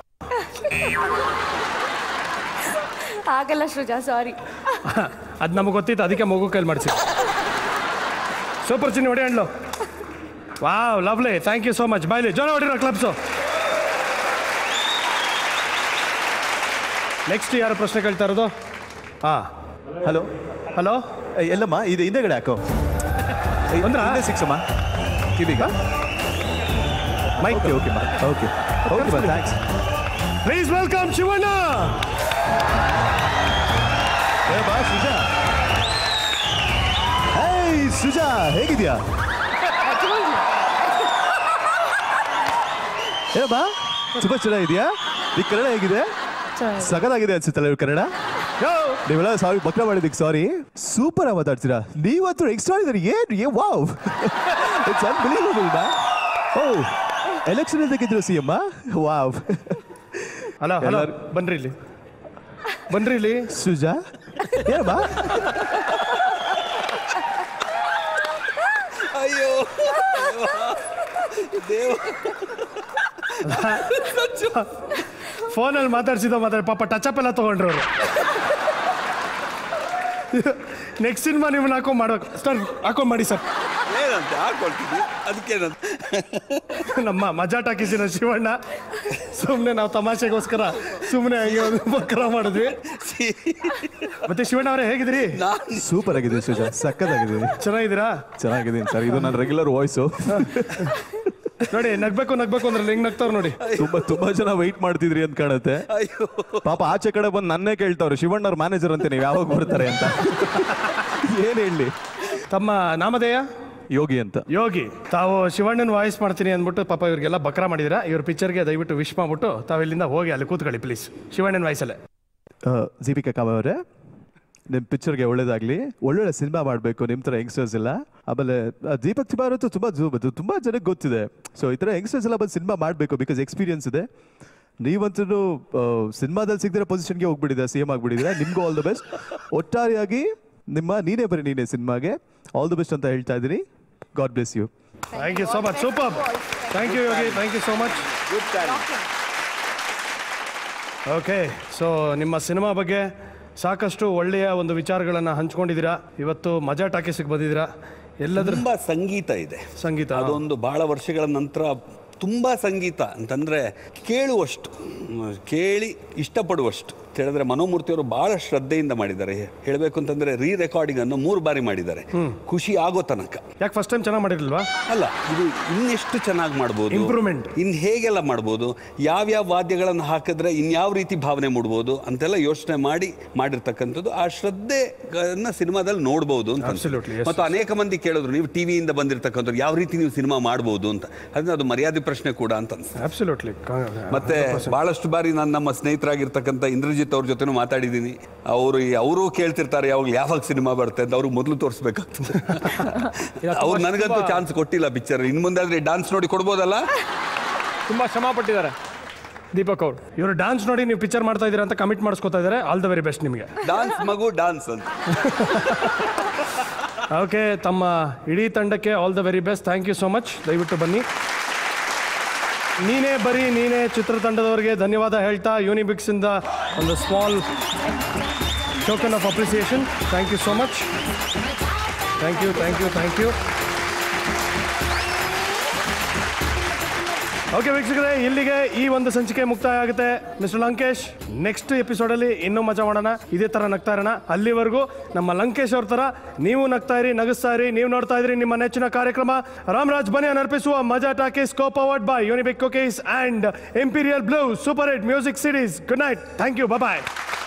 ಆಗಲ್ಲ ಸೃಜಾ ಸಾರಿ ಅದ್ ನಮಗೆ ಗೊತ್ತಿತ್ತು ಅದಕ್ಕೆ ಮಗು ಕೈಲಿ ಮಾಡಿಸಿ ಸೂಪರ್ ಚಿನ್ನಿ ಹೊಡಿ ಹಣ್ಣು wow lovely thank you so much ಬಾಯ್ಲಿ ಜೋರ ಹೊಡಿರೋ ಕ್ಲಬ್ಸು ನೆಕ್ಸ್ಟ್ ಯಾರು ಪ್ರಶ್ನೆ ಕೇಳ್ತಾ ಇರೋದು ಹಾ ಹಲೋ ಹಲೋ ಎಲ್ಲಮ್ಮ ಇದು ಹಿಂದೆಗಡೆ ಹಾಕೋ ಬಂದ್ರಾ? ಹಿಂದೆ ಸಿಕ್ಸಮ್ಮ ಕಿವಿಗ ಮೈಕ್ ಓಕೆ ಓಕೆ ಮಾ ಓಕೆ ಓಕೆ ಮಾ ಥ್ಯಾಂಕ್ಸ್ ಪ್ಲೀಸ್ ವೆಲ್ಕಮ್ ಶಿವಣ್ಣ ಏ ಬಾ ಸುಜಾ ಹೇಯ್ ಸುಜಾ ಹೇಗಿದ್ಯಾ ಏ ಬಾ ತುಂಬಾ ಚೆನ್ನಾಗಿದ್ಯಾ ಈ ಕನ್ನಡ ಹೇಗಿದೆ ಸಗದಾಗಿದೆ ಅನ್ಸುತ್ತಲ್ಲ ಇವ್ರ ಕನ್ನಡ ನೀವೆಲ್ಲ ಸಾರಿ ಬಕ್ರ ಮಾಡಿದ್ದಕ್ಕೆ ಸಾರಿ ಸೂಪರ್ ಆಗಿ ಮಾತಾಡ್ತೀರಾ ನೀವಂತೂ ಎಕ್ಸ್ಟ್ರಾ ಇದ್ದಾರೆ ಏನು ಏ ವಾವ್ ಇಟ್ಸ್ ಅನ್ಬಿಲೀವಬಲ್ ಬಾ ಓ ಎಲೆಕ್ಷನ್ ತೆಗೆದ್ರು ಸಿ ಎಮ್ಮ ವಾವ್ ಹಲೋ ಹಲೋ ಬನ್ರಿ ಇಲ್ಲಿ ಬನ್ರಿ ಇಲ್ಲಿ ಸುಜಾ ಏನಮ್ಮ ಅಯ್ಯೋ ದೇವ ಫೋನಲ್ಲಿ ಮಾತಾಡ್ಸಿದ ಮಾತಾಡಿ ಪಾಪ ಟಚ್ ಅಪ್ ಎಲ್ಲ ತಗೊಂಡ್ರು ಅವರು ನೆಕ್ಸ್ಟ್ ಸಿನಿಮಾ ನಿಮ್ಮನ್ನ ಹಾಕೊಂಡ್ ಮಾಡ್ಬೇಕು ಸರ್ ಹಾಕೊಂಡ್ ಮಾಡಿ ಸರ್ ಏನಂತ ಹಾಕೊಳ್ತಿದ್ವಿ ಅದಕ್ಕೇನಂತ ನಮ್ಮ ಮಜಾ ಟಾಕಿಸಿನ ಶಿವಣ್ಣ ಸುಮ್ಮನೆ ನಾವು ತಮಾಷೆಗೋಸ್ಕರ ಸುಮ್ಮನೆ ಹಂಗೆ ಒಂದು ಬಕ್ರ ಮಾಡಿದ್ವಿ ಮತ್ತೆ ಶಿವಣ್ಣ ಅವರೇ ಹೇಗಿದ್ದೀರಿ ಸೂಪರ್ ಆಗಿದೆ ಸುಜಾ ಸಕ್ಕತ್ತಾಗಿದೆ ಚೆನ್ನಾಗಿದ್ದೀರಾ ಚೆನ್ನಾಗಿದ್ದೀನಿ ಸರ್ ಇದು ನನ್ನ ರೆಗ್ಯುಲರ್ ವಾಯ್ಸು ನೋಡಿ ನಗ್ಬೇಕು ನಗ್ಬೇಕು ಅಂದ್ರೆ ಹೆಂಗ್ ನಗ್ತಾವ್ರು ನೋಡಿ ತುಂಬಾ ತುಂಬಾ ಜನ ವೈಟ್ ಮಾಡ್ತಿದ್ರಿ ಅಂತ ಕಾಣುತ್ತೆ ಪಾಪ ಆಚೆ ಕಡೆ ಬಂದು ನನ್ನೇ ಕೇಳ್ತಾವ್ರು ಶಿವಣ್ಣವ್ರ ಮ್ಯಾನೇಜರ್ ಅಂತ ನೀವು ಯಾವಾಗ ಬರ್ತಾರೆ ಅಂತ ಏನ್ ಹೇಳಿ ತಮ್ಮ ನಾಮಧೇಯ ಯೋಗಿ ಅಂತ ಯೋಗಿ ತಾವು ಶಿವಣ್ಣನ ವಾಯ್ಸ್ ಮಾಡ್ತೀನಿ ಅಂದ್ಬಿಟ್ಟು ಪಾಪ ಇವ್ರಿಗೆಲ್ಲ ಬಕ್ರ ಮಾಡಿದಿರಾ ಇವ್ರ ಪಿಕ್ಚರ್ಗೆ ದಯವಿಟ್ಟು ವಿಶ್ ಮಾಡ್ಬಿಟ್ಟು ತಾವು ಇಲ್ಲಿಂದ ಹೋಗಿ ಅಲ್ಲಿ ಕೂತ್ಕೊಳ್ಳಿ ಪ್ಲೀಸ್ ಶಿವಣ್ಣನ ವಾಯ್ಸಲ್ಲೇ ದೀಪಿಕಾ ಕಾವ ಅವರೇ ನಿಮ್ಮ ಪಿಕ್ಚರ್ಗೆ ಒಳ್ಳೇದಾಗಲಿ ಒಳ್ಳೊಳ್ಳೆ ಸಿನಿಮಾ ಮಾಡಬೇಕು ನಿಮ್ಮ ಥರ ಯಂಗ್ಸ್ಟರ್ಸ್ ಎಲ್ಲ ಆಮೇಲೆ ಆ, ದೀಪಕ್ ತಿಮಾರ್ ಅಂತೂ ತುಂಬ ತುಂಬ ಜನಕ್ಕೆ ಗೊತ್ತಿದೆ ಸೊ ಈ ಥರ ಯಂಗ್ಸ್ಟರ್ಸ್ ಎಲ್ಲ ಬಂದು ಸಿನಿಮಾ ಮಾಡಬೇಕು ಬಿಕಾಸ್ ಎಕ್ಸ್ಪೀರಿಯನ್ಸ್ ಇದೆ ನೀವಂತೂ ಸಿನಿಮಾದಲ್ಲಿ ಸಿಗದಿರೋ ಪೊಸಿಷನ್ಗೆ ಹೋಗ್ಬಿಟ್ಟಿದೆ ಸಿ ಎಮ್ ಆಗಿಬಿಟ್ಟಿದ್ರೆ ನಿಮ್ಗೂ ಆಲ್ ದ ಬೆಸ್ಟ್ ಒಟ್ಟಾರೆಯಾಗಿ ನಿಮ್ಮ ನೀನೇ ಬರೀ ನೀನೇ ಸಿನಿಮಾಗೆ ಆಲ್ ದ ಬೆಸ್ಟ್ ಅಂತ ಹೇಳ್ತಾ ಇದ್ದೀನಿ god bless you thank you so much super thank you Yogi thank you so much okay so ನಿಮ್ಮ ಸಿನಿಮಾ ಬಗ್ಗೆ ಸಾಕಷ್ಟು ಒಳ್ಳೆಯ ಒಂದು ವಿಚಾರಗಳನ್ನು ಹಂಚ್ಕೊಂಡಿದ್ದೀರಾ ಇವತ್ತು ಮಜಾ ಟಾಕೀಸಿಗೆ ಬಂದಿದ್ದೀರಾ ಎಲ್ಲದ್ರ ತುಂಬಾ ಸಂಗೀತ ಇದೆ ಸಂಗೀತ ಅದೊಂದು ಬಹಳ ವರ್ಷಗಳ ನಂತರ ತುಂಬ ಸಂಗೀತ ಅಂತಂದರೆ ಕೇಳುವಷ್ಟು ಮ್, ಕೇಳಿ ಇಷ್ಟಪಡುವಷ್ಟು ಅಂತ ಹೇಳಿದ್ರೆ ಮನೋಮೂರ್ತಿಯವರು ಬಹಳ ಶ್ರದ್ಧೆಯಿಂದ ಮಾಡಿದ್ದಾರೆ ಹೇಳಬೇಕು ಅಂತಂದ್ರೆ ರೀ ರೆಕಾರ್ಡಿಂಗ್ ಅನ್ನು ಮೂರು ಬಾರಿ ಮಾಡಿದ್ದಾರೆ ಖುಷಿ ಆಗೋ ತನಕ ಯಾಕೆ ಫಸ್ಟ್ ಟೈಮ್ ಚೆನ್ನಾಗಿ ಮಾಡಿರಲ್ವಾ ಅಲ್ಲ ಇದು ಇನ್ನೆಷ್ಟು ಚೆನ್ನಾಗಿ ಮಾಡ್ಬೋದು Improvement. ಇನ್ನು ಹೇಗೆಲ್ಲ ಮಾಡ್ಬೋದು ಯಾವ್ಯಾವ ವಾದ್ಯಗಳನ್ನು ಹಾಕಿದ್ರೆ ಇನ್ಯಾವ ರೀತಿ ಭಾವನೆ ಮೂಡ್ಬೋದು ಅಂತೆಲ್ಲ ಯೋಚನೆ ಮಾಡಿ ಮಾಡಿರ್ತಕ್ಕಂಥದ್ದು ಆ ಶ್ರದ್ಧೆಗಳನ್ನ ಸಿನಿಮಾದಲ್ಲಿ ನೋಡ್ಬೋದು ಅಂತ ಅನ್ಸುತ್ತೆ. Absolutely, yes. ಮತ್ತು ಅನೇಕ ಮಂದಿ ಕೇಳಿದ್ರು ನೀವು ಟಿವಿಯಿಂದ ಬಂದಿರತಕ್ಕಂಥವ್ರು ಯಾವ ರೀತಿ ನೀವು ಸಿನಿಮಾ ಮಾಡ್ಬೋದು ಅಂತ ಅದನ್ನ ಅದು ಮರ್ಯಾದೆ ಪ್ರಶ್ನೆ ಕೂಡ ಅಂತ ಅನ್ಸುತ್ತೆ ಅಬ್ಸಲ್ಯೂಟ್ಲಿ ಮತ್ತೆ ಬಹಳಷ್ಟು ಬಾರಿ ನಾನು ನಮ್ಮ ಸ್ನೇಹಿತರಾಗಿರ್ತಕ್ಕಂಥ ಇಂದ್ರಜಿತ್ ಅವ್ರ ಜೊತೆನೂ ಮಾತಾಡಿದ್ದೀನಿ ಅವರು ಅವರು ಕೇಳ್ತಿರ್ತಾರೆ ಯಾವಾಗ ಯಾವಾಗ ಸಿನಿಮಾ ಬರುತ್ತೆ ಅಂತ ಅವ್ರಿಗೆ ಮೊದಲು ತೋರಿಸ್ಬೇಕಾಗ್ತದೆ ಅವ್ರು ನನಗಂತೂ ಚಾನ್ಸ್ ಕೊಟ್ಟಿಲ್ಲ ಪಿಕ್ಚರ್ ಇನ್ನು ಮುಂದೆ ಆದ್ರೆ ಡಾನ್ಸ್ ನೋಡಿ ಕೊಡ್ಬೋದಲ್ಲ ತುಂಬಾ ಶ್ರಮ ಪಟ್ಟಿದ್ದಾರೆ ದೀಪಕ್ ಅವ್ರು ಇವರು ಡಾನ್ಸ್ ನೋಡಿ ನೀವು ಪಿಕ್ಚರ್ ಮಾಡ್ತಾ ಇದ್ದೀರಾ ಅಂತ ಕಮಿಟ್ ಮಾಡಿಸ್ಕೊತಾ ಇದ್ದಾರೆ ಆಲ್ ದ ವೆರಿ ಬೆಸ್ಟ್ ನಿಮಗೆ ಡಾನ್ಸ್ ಮಗು ಡಾನ್ಸ್ ಅಂತ ಓಕೆ ತಮ್ಮ ಇಡೀ ತಂಡಕ್ಕೆ all the very best thank you so much ದಯವಿಟ್ಟು ಬನ್ನಿ ನೀನೇ ಬರೀ ನೀನೇ ಚಿತ್ರತಂಡದವರಿಗೆ ಧನ್ಯವಾದ ಹೇಳ್ತಾ ಯೂನಿಬಿಕ್ಸ್ ಇಂದ ಒಂದು small token of appreciation thank you so much thank you thank you thank you okay ವೀಕ್ಷಕರೇ ಇಲ್ಲಿಗೆ ಈ ಒಂದು ಸಂಚಿಕೆ ಮುಕ್ತಾಯ ಆಗುತ್ತೆ ಮಿಸ್ಟರ್ ಲಂಕೇಶ್ ನೆಕ್ಸ್ಟ್ ಎಪಿಸೋಡಲ್ಲಿ ಇನ್ನೂ ಮಜಾ ಮಾಡೋಣ ಇದೇ ಥರ ನಗ್ತಾ ಇರೋಣ ಅಲ್ಲಿವರೆಗೂ ನಮ್ಮ ಲಂಕೇಶ್ ಅವ್ರ ಥರ ನೀವು ನಗ್ತಾ ಇರಿ ನಗಿಸ್ತಾ ಇರಿ ನೀವು ನೋಡ್ತಾ ಇದ್ರಿ ನಿಮ್ಮ ನೆಚ್ಚಿನ ಕಾರ್ಯಕ್ರಮ ರಾಮರಾಜ್ ಬನಿಯನ್ ಅರ್ಪಿಸುವ Majaa Talkies co powered by Unibic cookies and Imperial Blue super hit music series good night thank you bye